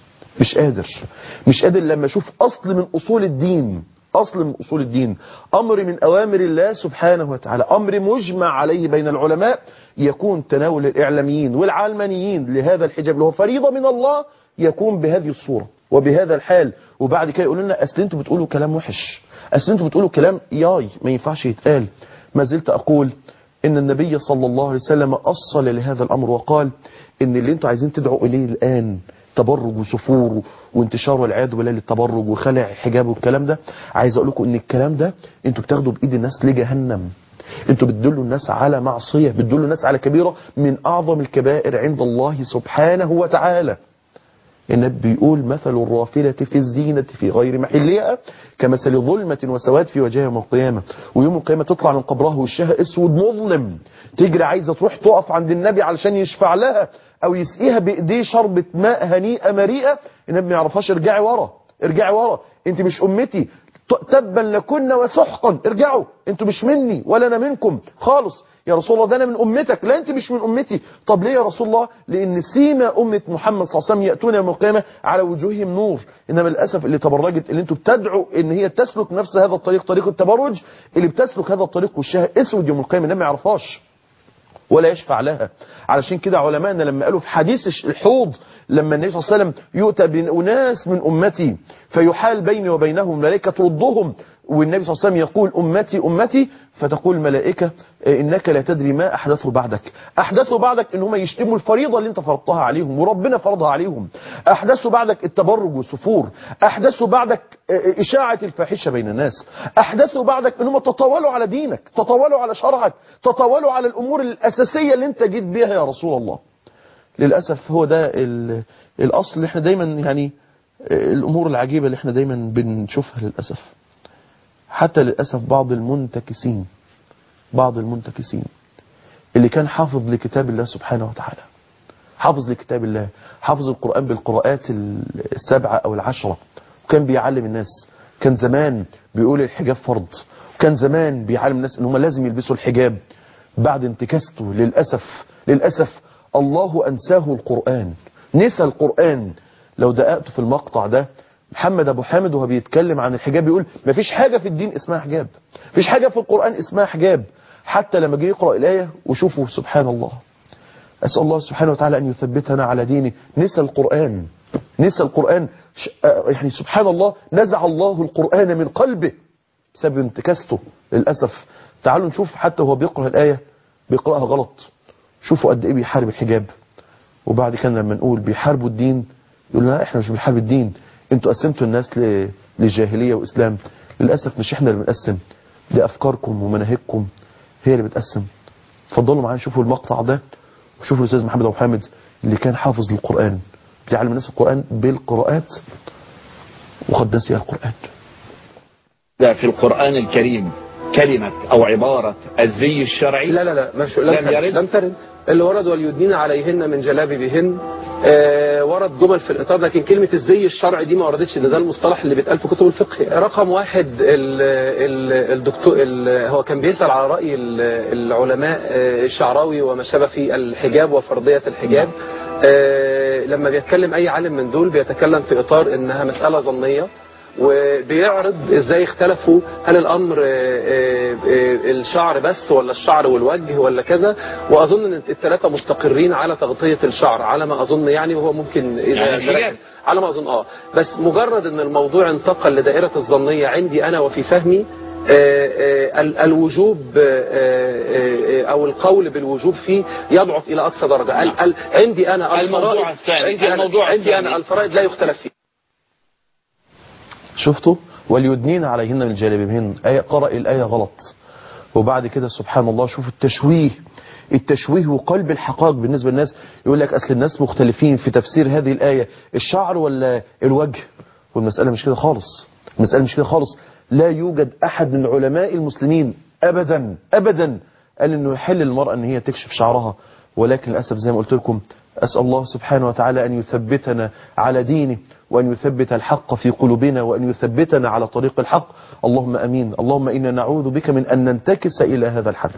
مش قادر مش قادر لما اشوف اصل من اصول الدين اصل من اصول الدين امر من اوامر الله سبحانه وتعالى امر مجمع عليه بين العلماء يكون تناول الاعلاميين والعلمانيين لهذا الحجاب اللي هو فريضه من الله يكون بهذه الصوره وبهذا الحال وبعد كده يقولوا لنا اصل انتوا بتقولوا كلام وحش اصل انتوا بتقولوا كلام ياي ما ينفعش يتقال ما زلت اقول ان النبي صلى الله عليه وسلم اصل لهذا الامر وقال ان اللي انتوا عايزين تدعوا اليه الان تبرج وسفور وانتشار والعياذ بالله للتبرج وخلع الحجاب والكلام ده عايز اقول لكم ان الكلام ده انتوا بتاخدوا بايد الناس لجهنم انتوا بتدلوا الناس على معصيه بتدلوا الناس على كبيره من اعظم الكبائر عند الله سبحانه وتعالى النبي بيقول مثل الرافلة في الزينة في غير محلها كمثل ظلمة وسواد في وجهها يوم القيامة ويوم القيامة تطلع من قبرها وشها اسود مظلم تجري عايزة تروح تقف عند النبي علشان يشفع لها او يسقيها بايديه شربة ماء هنيئة مريئة النبي ما يعرفهاش ارجعي ورا ارجعي ورا انت مش امتي تبا لكن وسحقا ارجعوا انتوا مش مني ولا انا منكم خالص يا رسول الله ده انا من امتك لا انت مش من امتي طب ليه يا رسول الله لان سيما امه محمد صلى الله عليه وسلم ياتون يوم القيامه على وجوههم نور انما للاسف اللي تبرجت اللي انتوا بتدعوا ان هي تسلك نفس هذا الطريق طريق التبرج اللي بتسلك هذا الطريق وشها اسود يوم القيامه النبي ما يعرفهاش ولا يشفع لها علشان كده علماءنا لما قالوا في حديث الحوض لما النبي صلى الله عليه وسلم يؤتى بأناس من أمتي فيحال بيني وبينهم ملائكة تردهم والنبي صلى الله عليه وسلم يقول أمتي أمتي فتقول الملائكة آه، إنك لا تدري ما أحدثوا بعدك أحدثوا بعدك إن هم يشتموا الفريضة اللي أنت فرضتها عليهم وربنا فرضها عليهم أحدثوا بعدك التبرج والسفور أحدثوا بعدك آه، إشاعة الفاحشة بين الناس أحدثوا بعدك إن هم تطاولوا على دينك تطاولوا على شرعك تطاولوا على الأمور الأساسية اللي أنت جيت بيها يا رسول الله للأسف هو ده ال- الأصل اللي احنا دايما يعني الأمور العجيبة اللي احنا دايما بنشوفها للأسف حتى للأسف بعض المنتكسين بعض المنتكسين اللي كان حافظ لكتاب الله سبحانه وتعالى حافظ لكتاب الله حافظ القرآن بالقراءات السبعة أو العشرة وكان بيعلم الناس كان زمان بيقول الحجاب فرض وكان زمان بيعلم الناس ان هم لازم يلبسوا الحجاب بعد انتكاسته للأسف للأسف الله أنساه القرآن نسى القرآن لو دققت في المقطع ده محمد أبو حامد وهو بيتكلم عن الحجاب بيقول مفيش حاجة في الدين اسمها حجاب مفيش حاجة في القرآن اسمها حجاب حتى لما جه يقرأ الآية وشوفوا سبحان الله أسأل الله سبحانه وتعالى أن يثبتنا على دينه نسى القرآن نسى القرآن ش- آه، يعني سبحان الله نزع الله القرآن من قلبه بسبب انتكاسته للأسف تعالوا نشوف حتى وهو بيقرأ الآية بيقرأها غلط شوفوا قد إيه بيحارب الحجاب وبعد كده لما نقول بيحاربوا الدين يقول لا احنا مش بنحارب الدين انتوا قسمتوا الناس ل- للجاهلية وإسلام للأسف مش احنا اللي بنقسم دي أفكاركم ومناهجكم هي اللي بتقسم اتفضلوا معايا شوفوا المقطع ده وشوفوا الأستاذ محمد أبو حامد اللي كان حافظ للقرآن بيعلم الناس القرآن بالقراءات وقد نسي القرآن ده في القرآن الكريم كلمة أو عبارة الزي الشرعي لا لا لا مش لم, لم ترد يرد لم ترد اللي ورد وليدنين عليهن من جلابيبهن آه ورد جمل في الاطار لكن كلمه الزي الشرعي دي ما وردتش ده ده المصطلح اللي بيتقال في كتب الفقه رقم واحد ال ال الدكتور ال هو كان بيسال على راي ال- العلماء آه، الشعراوي وما شابه في الحجاب وفرضيه الحجاب آه لما بيتكلم اي عالم من دول بيتكلم في اطار انها مساله ظنيه وبيعرض ازاي اختلفوا هل الامر آه، آه، آه، الشعر بس ولا الشعر والوجه ولا كذا واظن ان الثلاثه مستقرين على تغطيه الشعر على ما اظن يعني وهو ممكن اذا يعني الحجاب. على ما اظن اه بس مجرد ان الموضوع انتقل لدائره الظنيه عندي انا وفي فهمي آه، آه، ال- الوجوب آه، آه، آه، او القول بالوجوب فيه يضعف الى اقصى درجه ال- ال- عندي انا الموضوع الفرائض الثاني، عندي أنا- الموضوع عندي انا الثاني. الفرائض لا يختلف فيه شفتوا وليدنين عليهن من جلابيبهن آية قرأ الآية غلط وبعد كده سبحان الله شوفوا التشويه التشويه وقلب الحقائق بالنسبة للناس يقول لك أصل الناس مختلفين في تفسير هذه الآية الشعر ولا الوجه والمسألة مش كده خالص المسألة مش كده خالص لا يوجد أحد من علماء المسلمين أبدا أبدا قال إنه يحل للمرأة إن هي تكشف شعرها ولكن للأسف زي ما قلت لكم أسأل الله سبحانه وتعالى أن يثبتنا على دينه وأن يثبت الحق في قلوبنا وأن يثبتنا على طريق الحق اللهم أمين اللهم إنا نعوذ بك من أن ننتكس إلى هذا الحد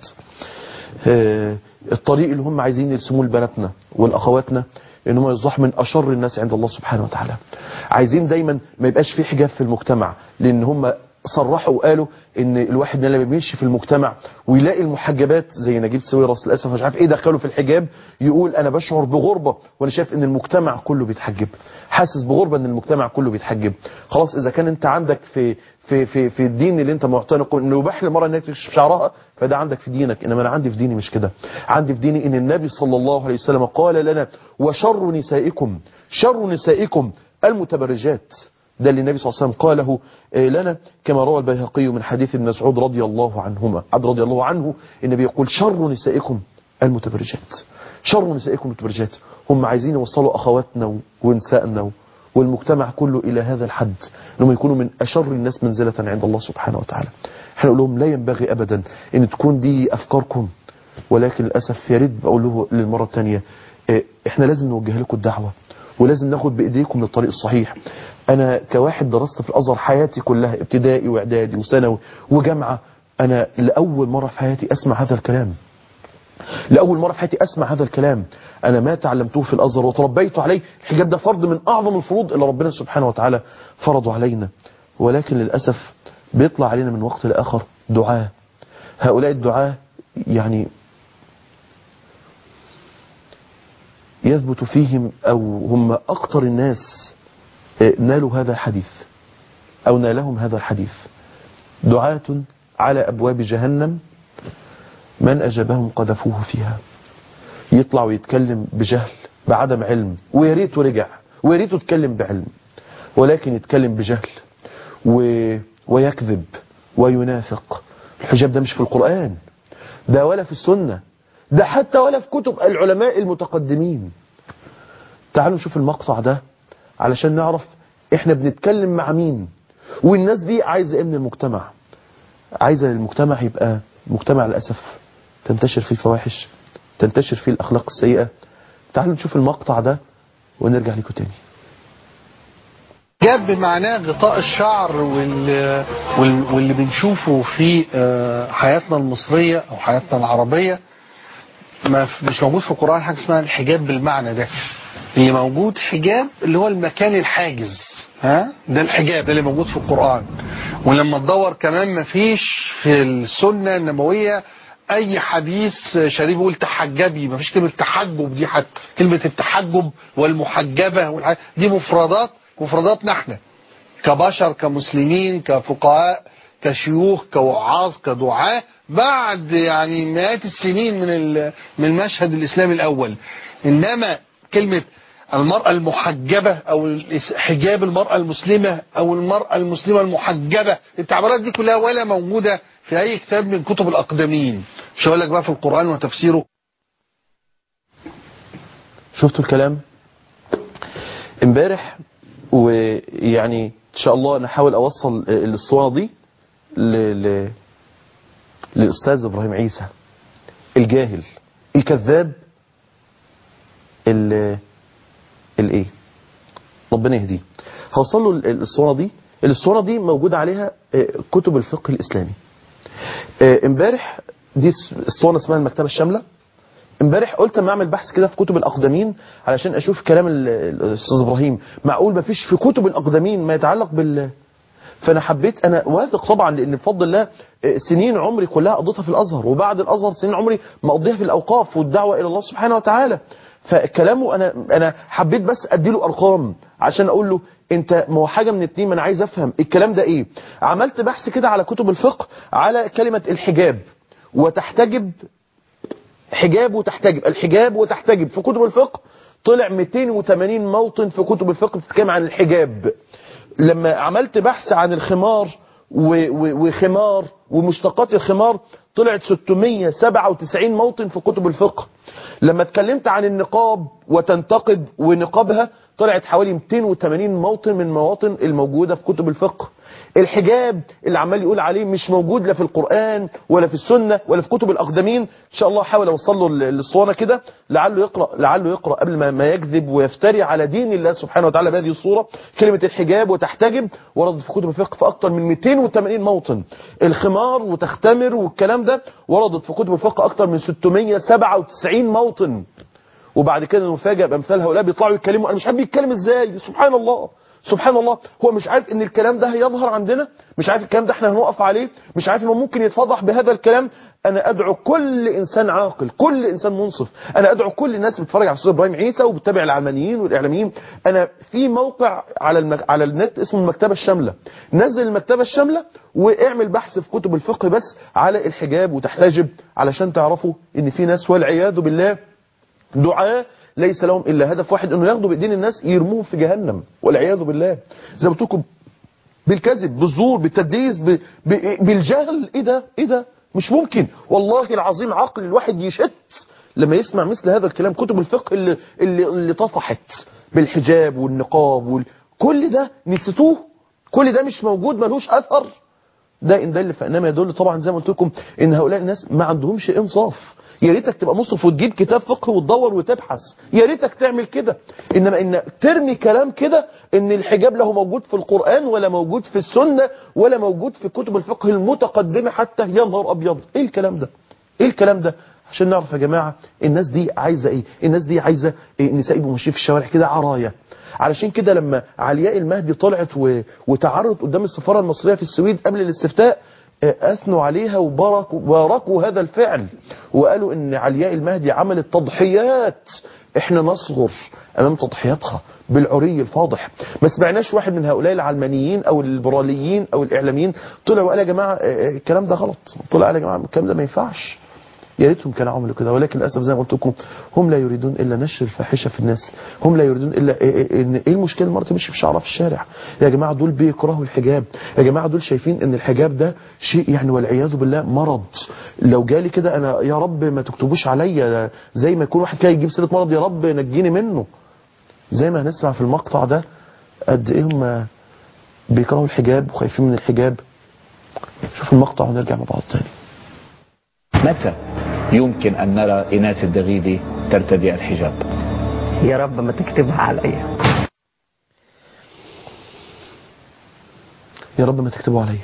آه، الطريق اللي هم عايزين يرسموه لبناتنا والأخواتنا ان هم يصبحوا من أشر الناس عند الله سبحانه وتعالى عايزين دايما ما يبقاش في حجاب في المجتمع لأن هم صرحوا وقالوا ان الواحد لما بيمشي في المجتمع ويلاقي المحجبات زي نجيب ساويرس للاسف مش عارف ايه دخله في الحجاب يقول انا بشعر بغربه وانا شايف ان المجتمع كله بيتحجب حاسس بغربه ان المجتمع كله بيتحجب خلاص اذا كان انت عندك في في في في الدين اللي انت معتنقه انه يباح للمراه انها تكشف شعرها فده عندك في دينك انما انا عندي في ديني مش كده عندي في ديني ان النبي صلى الله عليه وسلم قال لنا وشر نسائكم شر نسائكم المتبرجات ده اللي النبي صلى الله عليه وسلم قاله آه، لنا كما روى البيهقي من حديث ابن مسعود رضي الله عنهما عبد رضي الله عنه النبي يقول شر نسائكم المتبرجات شر نسائكم المتبرجات هم عايزين يوصلوا اخواتنا و- ونسائنا و- والمجتمع كله الى هذا الحد انهم يكونوا من اشر الناس منزله عند الله سبحانه وتعالى احنا نقول لهم لا ينبغي ابدا ان تكون دي افكاركم ولكن للاسف يا ريت بقول له للمره الثانيه احنا لازم نوجه لكم الدعوه ولازم ناخد بايديكم للطريق الصحيح انا كواحد درست في الازهر حياتي كلها ابتدائي واعدادي وثانوي وجامعه انا لاول مره في حياتي اسمع هذا الكلام لأول مرة في حياتي أسمع هذا الكلام أنا ما تعلمته في الأزهر وتربيت عليه الحجاب ده فرض من أعظم الفروض اللي ربنا سبحانه وتعالى فرضه علينا ولكن للأسف بيطلع علينا من وقت لآخر دعاة هؤلاء الدعاة يعني يثبت فيهم أو هم أكثر الناس نالوا هذا الحديث أو نالهم هذا الحديث دعاة على أبواب جهنم من أجابهم قذفوه فيها يطلع ويتكلم بجهل بعدم علم ويا ريته رجع ويا ريته اتكلم بعلم ولكن يتكلم بجهل و... ويكذب وينافق الحجاب ده مش في القرآن ده ولا في السنة ده حتى ولا في كتب العلماء المتقدمين تعالوا نشوف المقطع ده علشان نعرف احنا بنتكلم مع مين والناس دي عايزة ايه من المجتمع عايزة المجتمع يبقى مجتمع للأسف تنتشر فيه الفواحش تنتشر فيه الأخلاق السيئة تعالوا نشوف المقطع ده ونرجع لكم تاني جاب بمعناه غطاء الشعر وال... وال... واللي بنشوفه في آه، حياتنا المصرية أو حياتنا العربية ما ف- مش موجود في القرآن حاجة اسمها الحجاب بالمعنى ده اللي موجود حجاب اللي هو المكان الحاجز ها ده الحجاب ده اللي موجود في القرآن ولما تدور كمان ما فيش في السنة النبوية اي حديث شريف يقول تحجبي ما فيش كلمة تحجب دي حتى كلمة التحجب والمحجبة والح... دي مفردات مفرداتنا احنا كبشر كمسلمين كفقهاء كشيوخ كوعاظ كدعاة بعد يعني مئات السنين من ال- من المشهد الإسلامي الأول إنما كلمة المرأة المحجبة أو الاس- حجاب المرأة المسلمة أو المرأة المسلمة المحجبة التعبيرات دي كلها ولا موجودة في أي كتاب من كتب الأقدمين مش هقول لك بقى في القرآن وتفسيره شفتوا الكلام امبارح ويعني ان شاء الله نحاول اوصل الصورة دي ل... ل... للاستاذ ابراهيم عيسى الجاهل الكذاب ال الايه ربنا يهديه هوصل له ال- الصورة دي الصورة دي موجود عليها آه، كتب الفقه الاسلامي آه، امبارح دي س- اسطوانه اسمها المكتبه الشامله امبارح قلت اما اعمل بحث كده في كتب الاقدمين علشان اشوف كلام ال- الاستاذ ابراهيم معقول ما فيش في كتب الاقدمين ما يتعلق بال فانا حبيت انا واثق طبعا لان بفضل الله آه، سنين عمري كلها قضيتها في الازهر وبعد الازهر سنين عمري مقضيها في الاوقاف والدعوه الى الله سبحانه وتعالى فكلامه انا انا حبيت بس اديله ارقام عشان اقول له انت ما هو حاجه من اتنين ما انا عايز افهم الكلام ده ايه عملت بحث كده على كتب الفقه على كلمه الحجاب وتحتجب حجاب وتحتجب الحجاب وتحتجب في كتب الفقه طلع 280 موطن في كتب الفقه بتتكلم عن الحجاب لما عملت بحث عن الخمار و- و- وخمار ومشتقات الخمار طلعت 697 موطن في كتب الفقه لما اتكلمت عن النقاب وتنتقب ونقابها طلعت حوالي 280 موطن من المواطن الموجودة في كتب الفقه الحجاب اللي عمال يقول عليه مش موجود لا في القرآن ولا في السنة ولا في كتب الأقدمين إن شاء الله حاول أوصل له ال- الاسطوانة كده لعله يقرأ لعله يقرأ قبل ما ما يكذب ويفتري على دين الله سبحانه وتعالى بهذه الصورة كلمة الحجاب وتحتجب وردت في كتب الفقه في أكثر من 280 موطن الخمار وتختمر والكلام ده وردت في كتب الفقه أكثر من 697 موطن وبعد كده نفاجئ بامثال هؤلاء بيطلعوا يتكلموا انا مش عارف بيتكلم ازاي سبحان الله سبحان الله هو مش عارف ان الكلام ده هيظهر عندنا مش عارف الكلام ده احنا هنوقف عليه مش عارف انه ممكن يتفضح بهذا الكلام انا ادعو كل انسان عاقل كل انسان منصف انا ادعو كل الناس اللي بتتفرج على الاستاذ ابراهيم عيسى وبتتابع العلمانيين والاعلاميين انا في موقع على المك... على النت اسمه المكتبه الشامله نزل المكتبه الشامله واعمل بحث في كتب الفقه بس على الحجاب وتحتجب علشان تعرفوا ان في ناس والعياذ بالله دعاء ليس لهم الا هدف واحد انه ياخدوا بايدين الناس يرموهم في جهنم والعياذ بالله زي ما قلت لكم بالكذب بالزور بالتدليس ب... ب... بالجهل ايه ده ايه ده مش ممكن والله العظيم عقل الواحد يشت لما يسمع مثل هذا الكلام كتب الفقه اللي اللي, اللي طفحت بالحجاب والنقاب وال... كل ده نسيتوه كل ده مش موجود ملوش اثر ده ان دل فانما يدل طبعا زي ما قلت لكم ان هؤلاء الناس ما عندهمش انصاف يا ريتك تبقى منصف وتجيب كتاب فقه وتدور وتبحث يا ريتك تعمل كده انما ان ترمي كلام كده ان الحجاب له موجود في القرآن ولا موجود في السنة ولا موجود في كتب الفقه المتقدمة حتى يا نهار ابيض ايه الكلام ده ايه الكلام ده عشان نعرف يا جماعة الناس دي عايزة ايه الناس دي عايزة إيه نساء يبقوا ماشيين في الشوارع كده عراية علشان كده لما علياء المهدي طلعت و... وتعرض قدام السفارة المصرية في السويد قبل الاستفتاء أثنوا عليها وباركوا, باركوا هذا الفعل وقالوا إن علياء المهدي عملت تضحيات إحنا نصغر أمام تضحياتها بالعري الفاضح ما سمعناش واحد من هؤلاء العلمانيين أو الليبراليين أو الإعلاميين طلع وقال يا جماعة آه، الكلام ده غلط طلع قال يا جماعة الكلام ده ما ينفعش يا ريتهم كانوا عملوا كده ولكن للاسف زي ما قلت لكم هم لا يريدون الا نشر الفاحشه في الناس هم لا يريدون الا إيه- إيه- ان ايه المشكله المرأة تمشي بشعرها في الشارع يا جماعه دول بيكرهوا الحجاب يا جماعه دول شايفين ان الحجاب ده شيء يعني والعياذ بالله مرض لو جالي كده انا يا رب ما تكتبوش عليا زي ما يكون واحد كده يجيب سيره مرض يا رب نجيني منه زي ما هنسمع في المقطع ده قد ايه هم بيكرهوا الحجاب وخايفين من الحجاب شوف المقطع ونرجع مع بعض تاني متى يمكن أن نرى إيناس الدغيدي ترتدي الحجاب يا رب ما تكتبها عليا يا رب ما تكتبوا عليا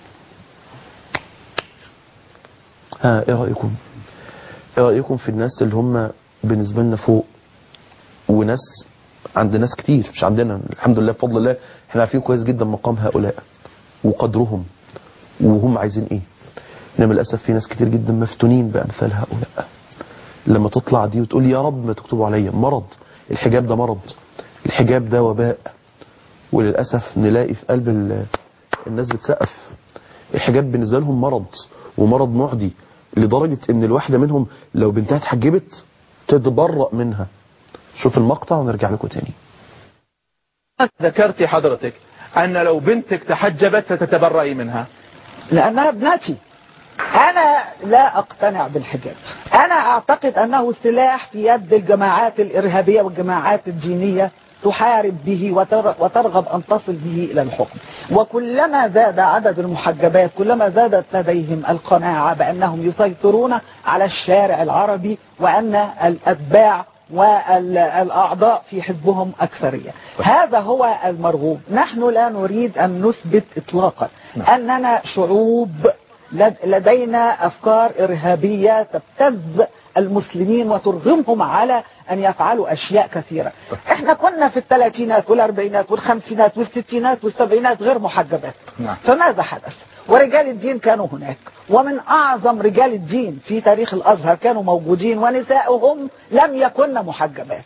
ها ايه رأيكم ايه رأيكم في الناس اللي هم بالنسبة لنا فوق وناس عند ناس كتير مش عندنا الحمد لله بفضل الله احنا عارفين كويس جدا مقام هؤلاء وقدرهم وهم عايزين ايه انما للاسف في ناس كتير جدا مفتونين بامثال هؤلاء لما تطلع دي وتقول يا رب ما تكتبوا عليا مرض الحجاب ده مرض الحجاب ده وباء وللاسف نلاقي في قلب ال- الناس بتسقف الحجاب بالنسبه لهم مرض ومرض معدي لدرجه ان الواحده منهم لو بنتها اتحجبت تتبرأ منها شوف المقطع ونرجع لكم تاني ذكرتي حضرتك أن لو بنتك تحجبت ستتبرئي منها لأنها ابنتي أنا لا أقتنع بالحجاب أنا أعتقد أنه سلاح في يد الجماعات الإرهابية والجماعات الدينية تحارب به وتر- وترغب أن تصل به إلى الحكم وكلما زاد عدد المحجبات كلما زادت لديهم القناعة بأنهم يسيطرون على الشارع العربي وأن الأتباع والأعضاء في حزبهم أكثرية هذا هو المرغوب نحن لا نريد أن نثبت إطلاقا أننا شعوب لد- لدينا أفكار إرهابية تبتز المسلمين وترغمهم على أن يفعلوا أشياء كثيرة احنا كنا في الثلاثينات والأربعينات والخمسينات والستينات والسبعينات غير محجبات نعم. فماذا حدث ورجال الدين كانوا هناك ومن أعظم رجال الدين في تاريخ الأزهر كانوا موجودين ونساؤهم لم يكن محجبات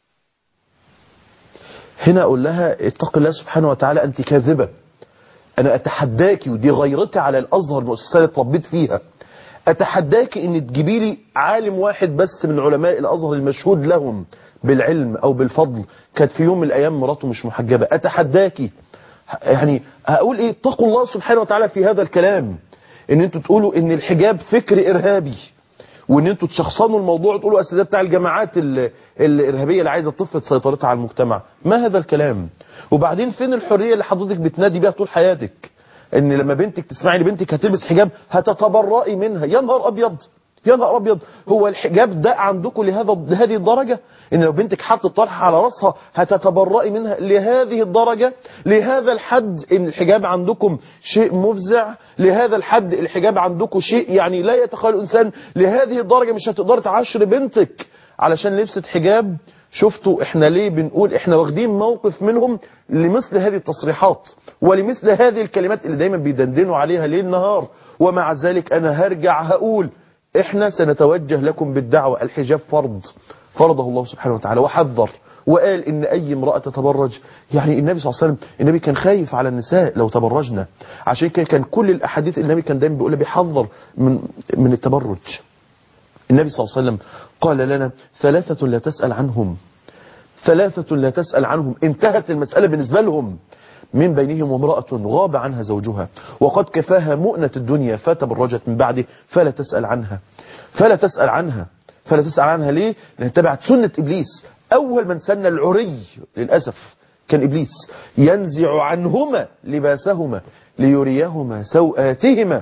هنا اقول لها اتق الله سبحانه وتعالى انت كاذبه انا اتحداكي ودي غيرتي على الازهر المؤسسه اللي اتربيت فيها اتحداكي ان تجيبي لي عالم واحد بس من علماء الازهر المشهود لهم بالعلم او بالفضل كانت في يوم من الايام مراته مش محجبه اتحداكي يعني هقول ايه اتقوا الله سبحانه وتعالى في هذا الكلام ان انتوا تقولوا ان الحجاب فكر ارهابي وان انتوا تشخصنوا الموضوع وتقولوا اصل ده بتاع الجماعات ال- الارهابيه اللي عايزه تفرض سيطرتها على المجتمع ما هذا الكلام وبعدين فين الحريه اللي حضرتك بتنادي بيها طول حياتك ان لما بنتك تسمعي ان بنتك هتلبس حجاب هتتبرئي منها يا نهار ابيض يا نهار ابيض هو الحجاب ده عندكم لهذا لهذه الدرجه ان لو بنتك حطت طرحه على راسها هتتبرئي منها لهذه الدرجه لهذا الحد ان الحجاب عندكم شيء مفزع لهذا الحد الحجاب عندكم شيء يعني لا يتخيل الانسان لهذه الدرجه مش هتقدر تعاشر بنتك علشان لبست حجاب شفتوا احنا ليه بنقول احنا واخدين موقف منهم لمثل هذه التصريحات ولمثل هذه الكلمات اللي دايما بيدندنوا عليها ليل نهار ومع ذلك انا هرجع هقول احنا سنتوجه لكم بالدعوة الحجاب فرض فرضه الله سبحانه وتعالى وحذر وقال ان اي امرأة تتبرج يعني النبي صلى الله عليه وسلم النبي كان خايف على النساء لو تبرجنا عشان كده كان كل الاحاديث النبي كان دايما بيقول بيحذر من من التبرج النبي صلى الله عليه وسلم قال لنا ثلاثة لا تسأل عنهم ثلاثة لا تسأل عنهم انتهت المسألة بالنسبة لهم من بينهم امرأة غاب عنها زوجها وقد كفاها مؤنة الدنيا فتبرجت من بعده فلا تسأل عنها فلا تسأل عنها فلا تسأل عنها ليه؟ لأنها تبعت سنة إبليس أول من سن العري للأسف كان إبليس ينزع عنهما لباسهما ليريهما سوآتهما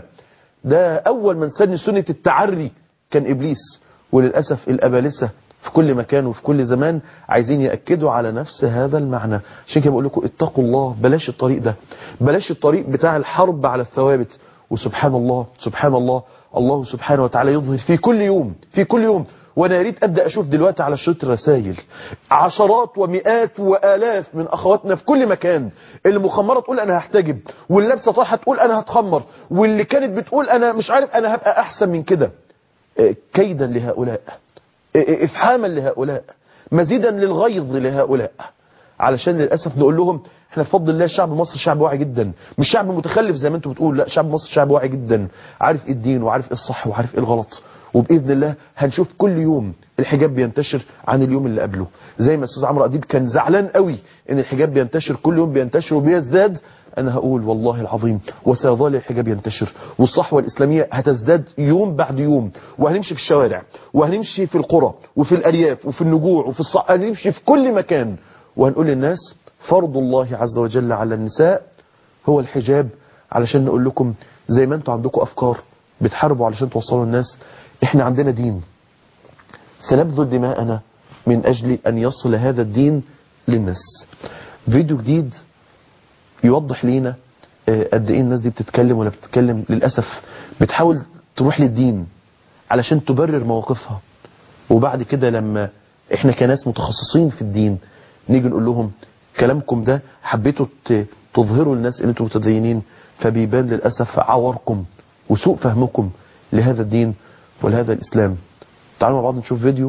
ده أول من سن سنة التعري كان إبليس وللأسف الأبالسة في كل مكان وفي كل زمان عايزين يأكدوا على نفس هذا المعنى عشان كده بقول لكم اتقوا الله بلاش الطريق ده بلاش الطريق بتاع الحرب على الثوابت وسبحان الله سبحان الله الله سبحانه وتعالى يظهر في كل يوم في كل يوم وانا يا ريت ابدا اشوف دلوقتي على شريط الرسائل عشرات ومئات والاف من اخواتنا في كل مكان اللي مخمره تقول انا هحتجب واللي لابسه طرحه تقول انا هتخمر واللي كانت بتقول انا مش عارف انا هبقى احسن من كده إيه، كيدا لهؤلاء إيه، إيه، افحاما لهؤلاء مزيدا للغيظ لهؤلاء علشان للاسف نقول لهم احنا بفضل الله شعب مصر شعب واعي جدا مش شعب متخلف زي ما انتم بتقول لا شعب مصر شعب واعي جدا عارف ايه الدين وعارف ايه الصح وعارف ايه الغلط وباذن الله هنشوف كل يوم الحجاب بينتشر عن اليوم اللي قبله زي ما استاذ عمرو اديب كان زعلان قوي ان الحجاب بينتشر كل يوم بينتشر وبيزداد انا هقول والله العظيم وسيظل الحجاب ينتشر والصحوه الاسلاميه هتزداد يوم بعد يوم وهنمشي في الشوارع وهنمشي في القرى وفي الارياف وفي النجوع وفي الصح هنمشي في كل مكان وهنقول للناس فرض الله عز وجل على النساء هو الحجاب علشان نقول لكم زي ما انتم عندكم افكار بتحاربوا علشان توصلوا الناس احنا عندنا دين سنبذل دماءنا من اجل ان يصل هذا الدين للناس فيديو جديد يوضح لينا آه، قد ايه الناس دي بتتكلم ولا بتتكلم للاسف بتحاول تروح للدين علشان تبرر مواقفها وبعد كده لما احنا كناس متخصصين في الدين نيجي نقول لهم كلامكم ده حبيتوا ت- تظهروا للناس ان انتم متدينين فبيبان للاسف عوركم وسوء فهمكم لهذا الدين ولهذا الاسلام تعالوا مع بعض نشوف فيديو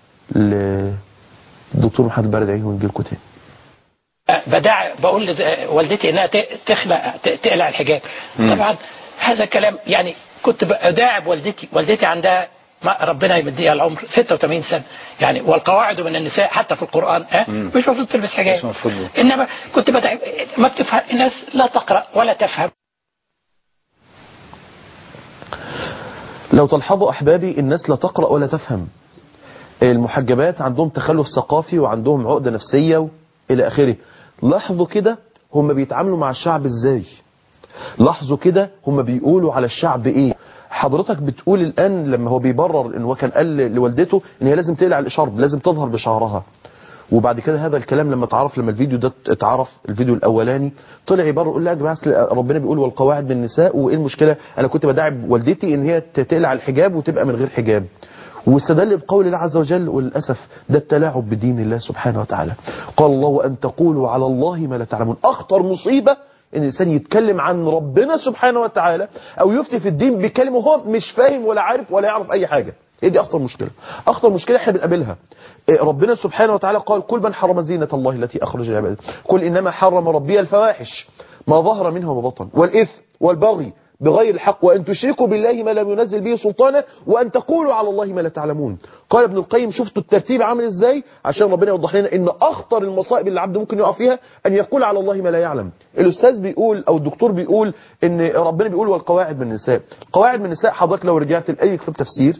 للدكتور محمد البردعي ونجي لكم تاني بدع بقول لوالدتي انها ت- تخلع ت- تقلع الحجاب مم. طبعا هذا كلام يعني كنت بداعب والدتي والدتي عندها ما ربنا يمديها العمر 86 سنه يعني والقواعد من النساء حتى في القران ها مم. مش المفروض تلبس حجاب مش المفروض. انما كنت بداعب ما بتفهم الناس لا تقرا ولا تفهم لو تلحظوا أحبابي الناس لا تقرأ ولا تفهم المحجبات عندهم تخلف ثقافي وعندهم عقدة نفسية إلى آخره لاحظوا كده هم بيتعاملوا مع الشعب إزاي لاحظوا كده هم بيقولوا على الشعب إيه حضرتك بتقول الآن لما هو بيبرر إن هو كان قال لوالدته إن هي لازم تقلع الإشارب لازم تظهر بشعرها وبعد كده هذا الكلام لما اتعرف لما الفيديو ده اتعرف الفيديو الاولاني طلع يبرر يقول لا يا جماعه أصل ربنا بيقول والقواعد من النساء وايه المشكله انا كنت بداعب والدتي ان هي تقلع الحجاب وتبقى من غير حجاب واستدل بقول الله عز وجل وللاسف ده التلاعب بدين الله سبحانه وتعالى قال الله وان تقولوا على الله ما لا تعلمون اخطر مصيبه ان الانسان يتكلم عن ربنا سبحانه وتعالى او يفتي في الدين بكلمه هو مش فاهم ولا عارف ولا يعرف اي حاجه هي دي اخطر مشكله اخطر مشكله احنا بنقابلها إيه، ربنا سبحانه وتعالى قال كل من حرم زينه الله التي اخرج لعباده قل انما حرم ربي الفواحش ما ظهر منها وما بطن والاثم والبغي بغير الحق وان تشركوا بالله ما لم ينزل به سلطانا وان تقولوا على الله ما لا تعلمون قال ابن القيم شفتوا الترتيب عامل ازاي عشان ربنا يوضح لنا ان اخطر المصائب اللي العبد ممكن يقع فيها ان يقول على الله ما لا يعلم الاستاذ بيقول او الدكتور بيقول ان ربنا بيقول والقواعد من النساء قواعد من النساء حضرتك لو رجعت لاي كتاب تفسير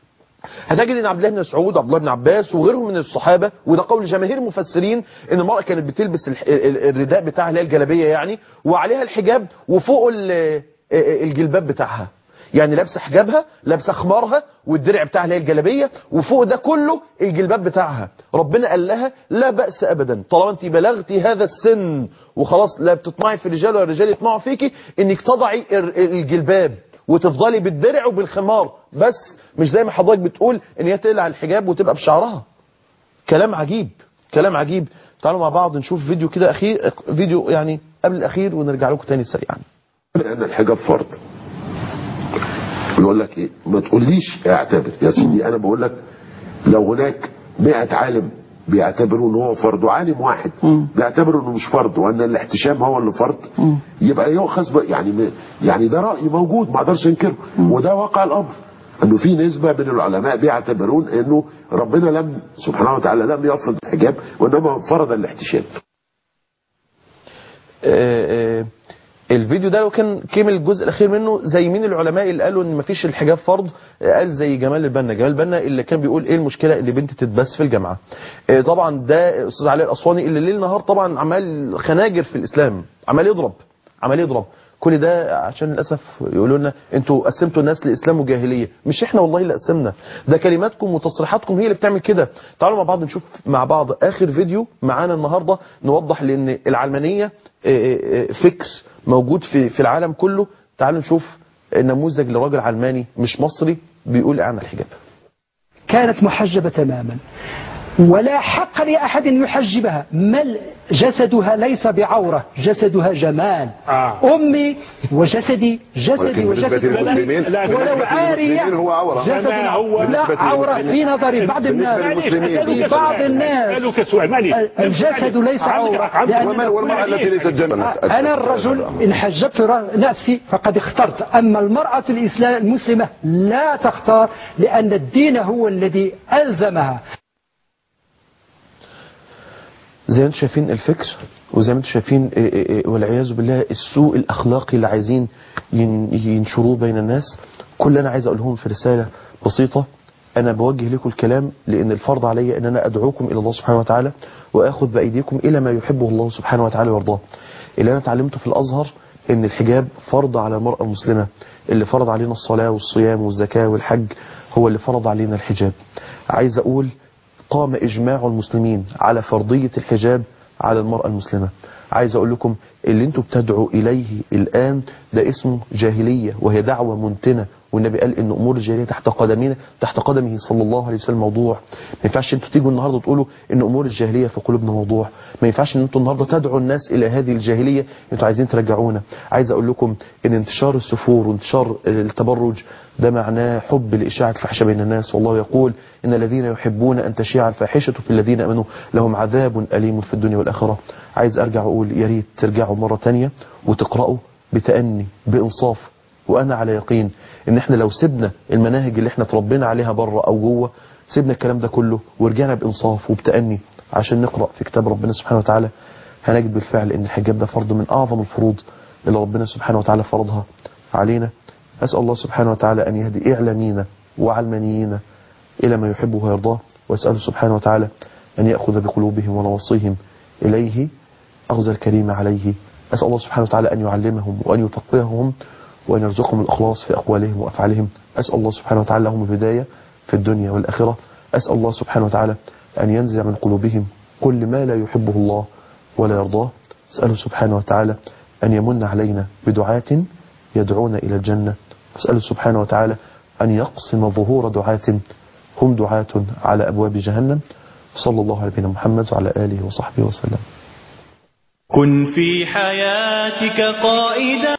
هتجد ان عبد الله بن مسعود وعبد الله بن عباس وغيرهم من الصحابه وده قول جماهير المفسرين ان المراه كانت بتلبس الح- ال- ال- الرداء بتاعها اللي هي الجلابيه يعني وعليها الحجاب وفوق ال- الجلباب بتاعها يعني لابسه حجابها لابسه خمارها والدرع بتاعها اللي هي الجلابيه وفوق ده كله الجلباب بتاعها ربنا قال لها لا باس ابدا طالما انت بلغتي هذا السن وخلاص لا بتطمعي في الرجال ولا الرجال يطمعوا فيكي انك تضعي ال- الجلباب وتفضلي بالدرع وبالخمار بس مش زي ما حضرتك بتقول ان هي تقلع الحجاب وتبقى بشعرها كلام عجيب كلام عجيب تعالوا مع بعض نشوف فيديو كده اخير فيديو يعني قبل الاخير ونرجع لكم تاني سريعا لان الحجاب فرض بيقول لك ايه ما تقوليش اعتبر يا سيدي انا بقول لك لو هناك 100 عالم بيعتبروا ان هو فرض وعالم واحد بيعتبروا انه مش فرض وان الاحتشام هو اللي فرض يبقى يؤخذ بقى- يعني م- يعني ده راي موجود ما اقدرش انكره وده واقع الامر انه في نسبه من العلماء بيعتبرون انه ربنا لم سبحانه وتعالى لم يفرض الحجاب وانما فرض الاحتشام آه، آه، الفيديو ده لو كان كمل الجزء الاخير منه زي مين العلماء اللي قالوا ان مفيش الحجاب فرض آه، قال زي جمال البنا جمال البنا اللي كان بيقول ايه المشكله اللي بنت تتبس في الجامعه آه، طبعا ده استاذ علي الاسواني اللي ليل نهار طبعا عمال خناجر في الاسلام عمال يضرب عمال يضرب كل ده عشان للاسف يقولوا لنا انتوا قسمتوا الناس لاسلام وجاهليه مش احنا والله اللي قسمنا ده كلماتكم وتصريحاتكم هي اللي بتعمل كده تعالوا مع بعض نشوف مع بعض اخر فيديو معانا النهارده نوضح لان العلمانيه آه، آه، فكر موجود في في العالم كله تعالوا نشوف نموذج لراجل علماني مش مصري بيقول ايه عن الحجاب كانت محجبة تماما ولا حق لأحد أن يحجبها بل جسدها ليس بعورة جسدها جمال أمي وجسدي جسدي ولكن وجسد بالنسبة للمسلمين- أمي بالنسبة ولو للمسلمين عارية هو عورة. جسد لا، هو- لا بالنسبة عورة في للمسلمين. نظر بعض الناس بالنسبة للمسلمين. في بعض الناس أسألك سؤال معلش الجسد ليس عورة لأن- ومن- والمرأة التي ليست جملا أنا الرجل إن حجبت ر- نفسي فقد اخترت أما المرأة الإسلام المسلمة لا تختار لأن الدين هو الذي ألزمها زي ما انتم شايفين الفكر وزي ما انتم شايفين إيه إيه إيه والعياذ بالله السوء الاخلاقي اللي عايزين ين- ينشروه بين الناس كل اللي انا عايز اقولهم في رساله بسيطه انا بوجه لكم الكلام لان الفرض علي ان انا ادعوكم الى الله سبحانه وتعالى واخذ بايديكم الى ما يحبه الله سبحانه وتعالى ويرضاه اللي انا اتعلمته في الازهر ان الحجاب فرض على المراه المسلمه اللي فرض علينا الصلاه والصيام والزكاه والحج هو اللي فرض علينا الحجاب عايز اقول قام إجماع المسلمين على فرضية الحجاب على المرأة المسلمة عايز أقول لكم اللي انتوا بتدعوا إليه الآن ده اسمه جاهلية وهي دعوة منتنة والنبي قال إن أمور الجاهلية تحت قدمنا تحت قدمه صلى الله عليه وسلم موضوع ما ينفعش انتوا تيجوا النهاردة تقولوا إن أمور الجاهلية في قلوبنا موضوع ما ينفعش إن انتوا النهاردة تدعوا الناس إلى هذه الجاهلية انتوا عايزين ترجعونا عايز أقول لكم إن انتشار السفور وانتشار التبرج ده معناه حب لإشاعة الفحشة بين الناس والله يقول إن الذين يحبون أن تشيع الفاحشة في الذين أمنوا لهم عذاب أليم في الدنيا والآخرة عايز أرجع أقول يا ريت ترجعوا مرة تانية وتقرأوا بتأني بإنصاف وأنا على يقين إن إحنا لو سيبنا المناهج اللي إحنا تربينا عليها بره أو جوه سيبنا الكلام ده كله ورجعنا بإنصاف وبتأني عشان نقرأ في كتاب ربنا سبحانه وتعالى هنجد بالفعل إن الحجاب ده فرض من أعظم الفروض اللي ربنا سبحانه وتعالى فرضها علينا أسأل الله سبحانه وتعالى أن يهدي إعلامينا وعلمانيين إلى ما يحبه ويرضاه وأسأله سبحانه وتعالى أن يأخذ بقلوبهم ونواصيهم إليه أخذ الكريم عليه أسأل الله سبحانه وتعالى أن يعلمهم وأن يفقههم وأن يرزقهم الإخلاص في أقوالهم وأفعالهم أسأل الله سبحانه وتعالى لهم الهداية في الدنيا والآخرة أسأل الله سبحانه وتعالى أن ينزع من قلوبهم كل ما لا يحبه الله ولا يرضاه أسأله سبحانه وتعالى أن يمن علينا بدعاة يدعون إلى الجنة أسأله سبحانه وتعالى أن يقسم ظهور دعاة هم دعاة على أبواب جهنم صلى الله على نبينا محمد وعلى آله وصحبه وسلم كن في حياتك قائدا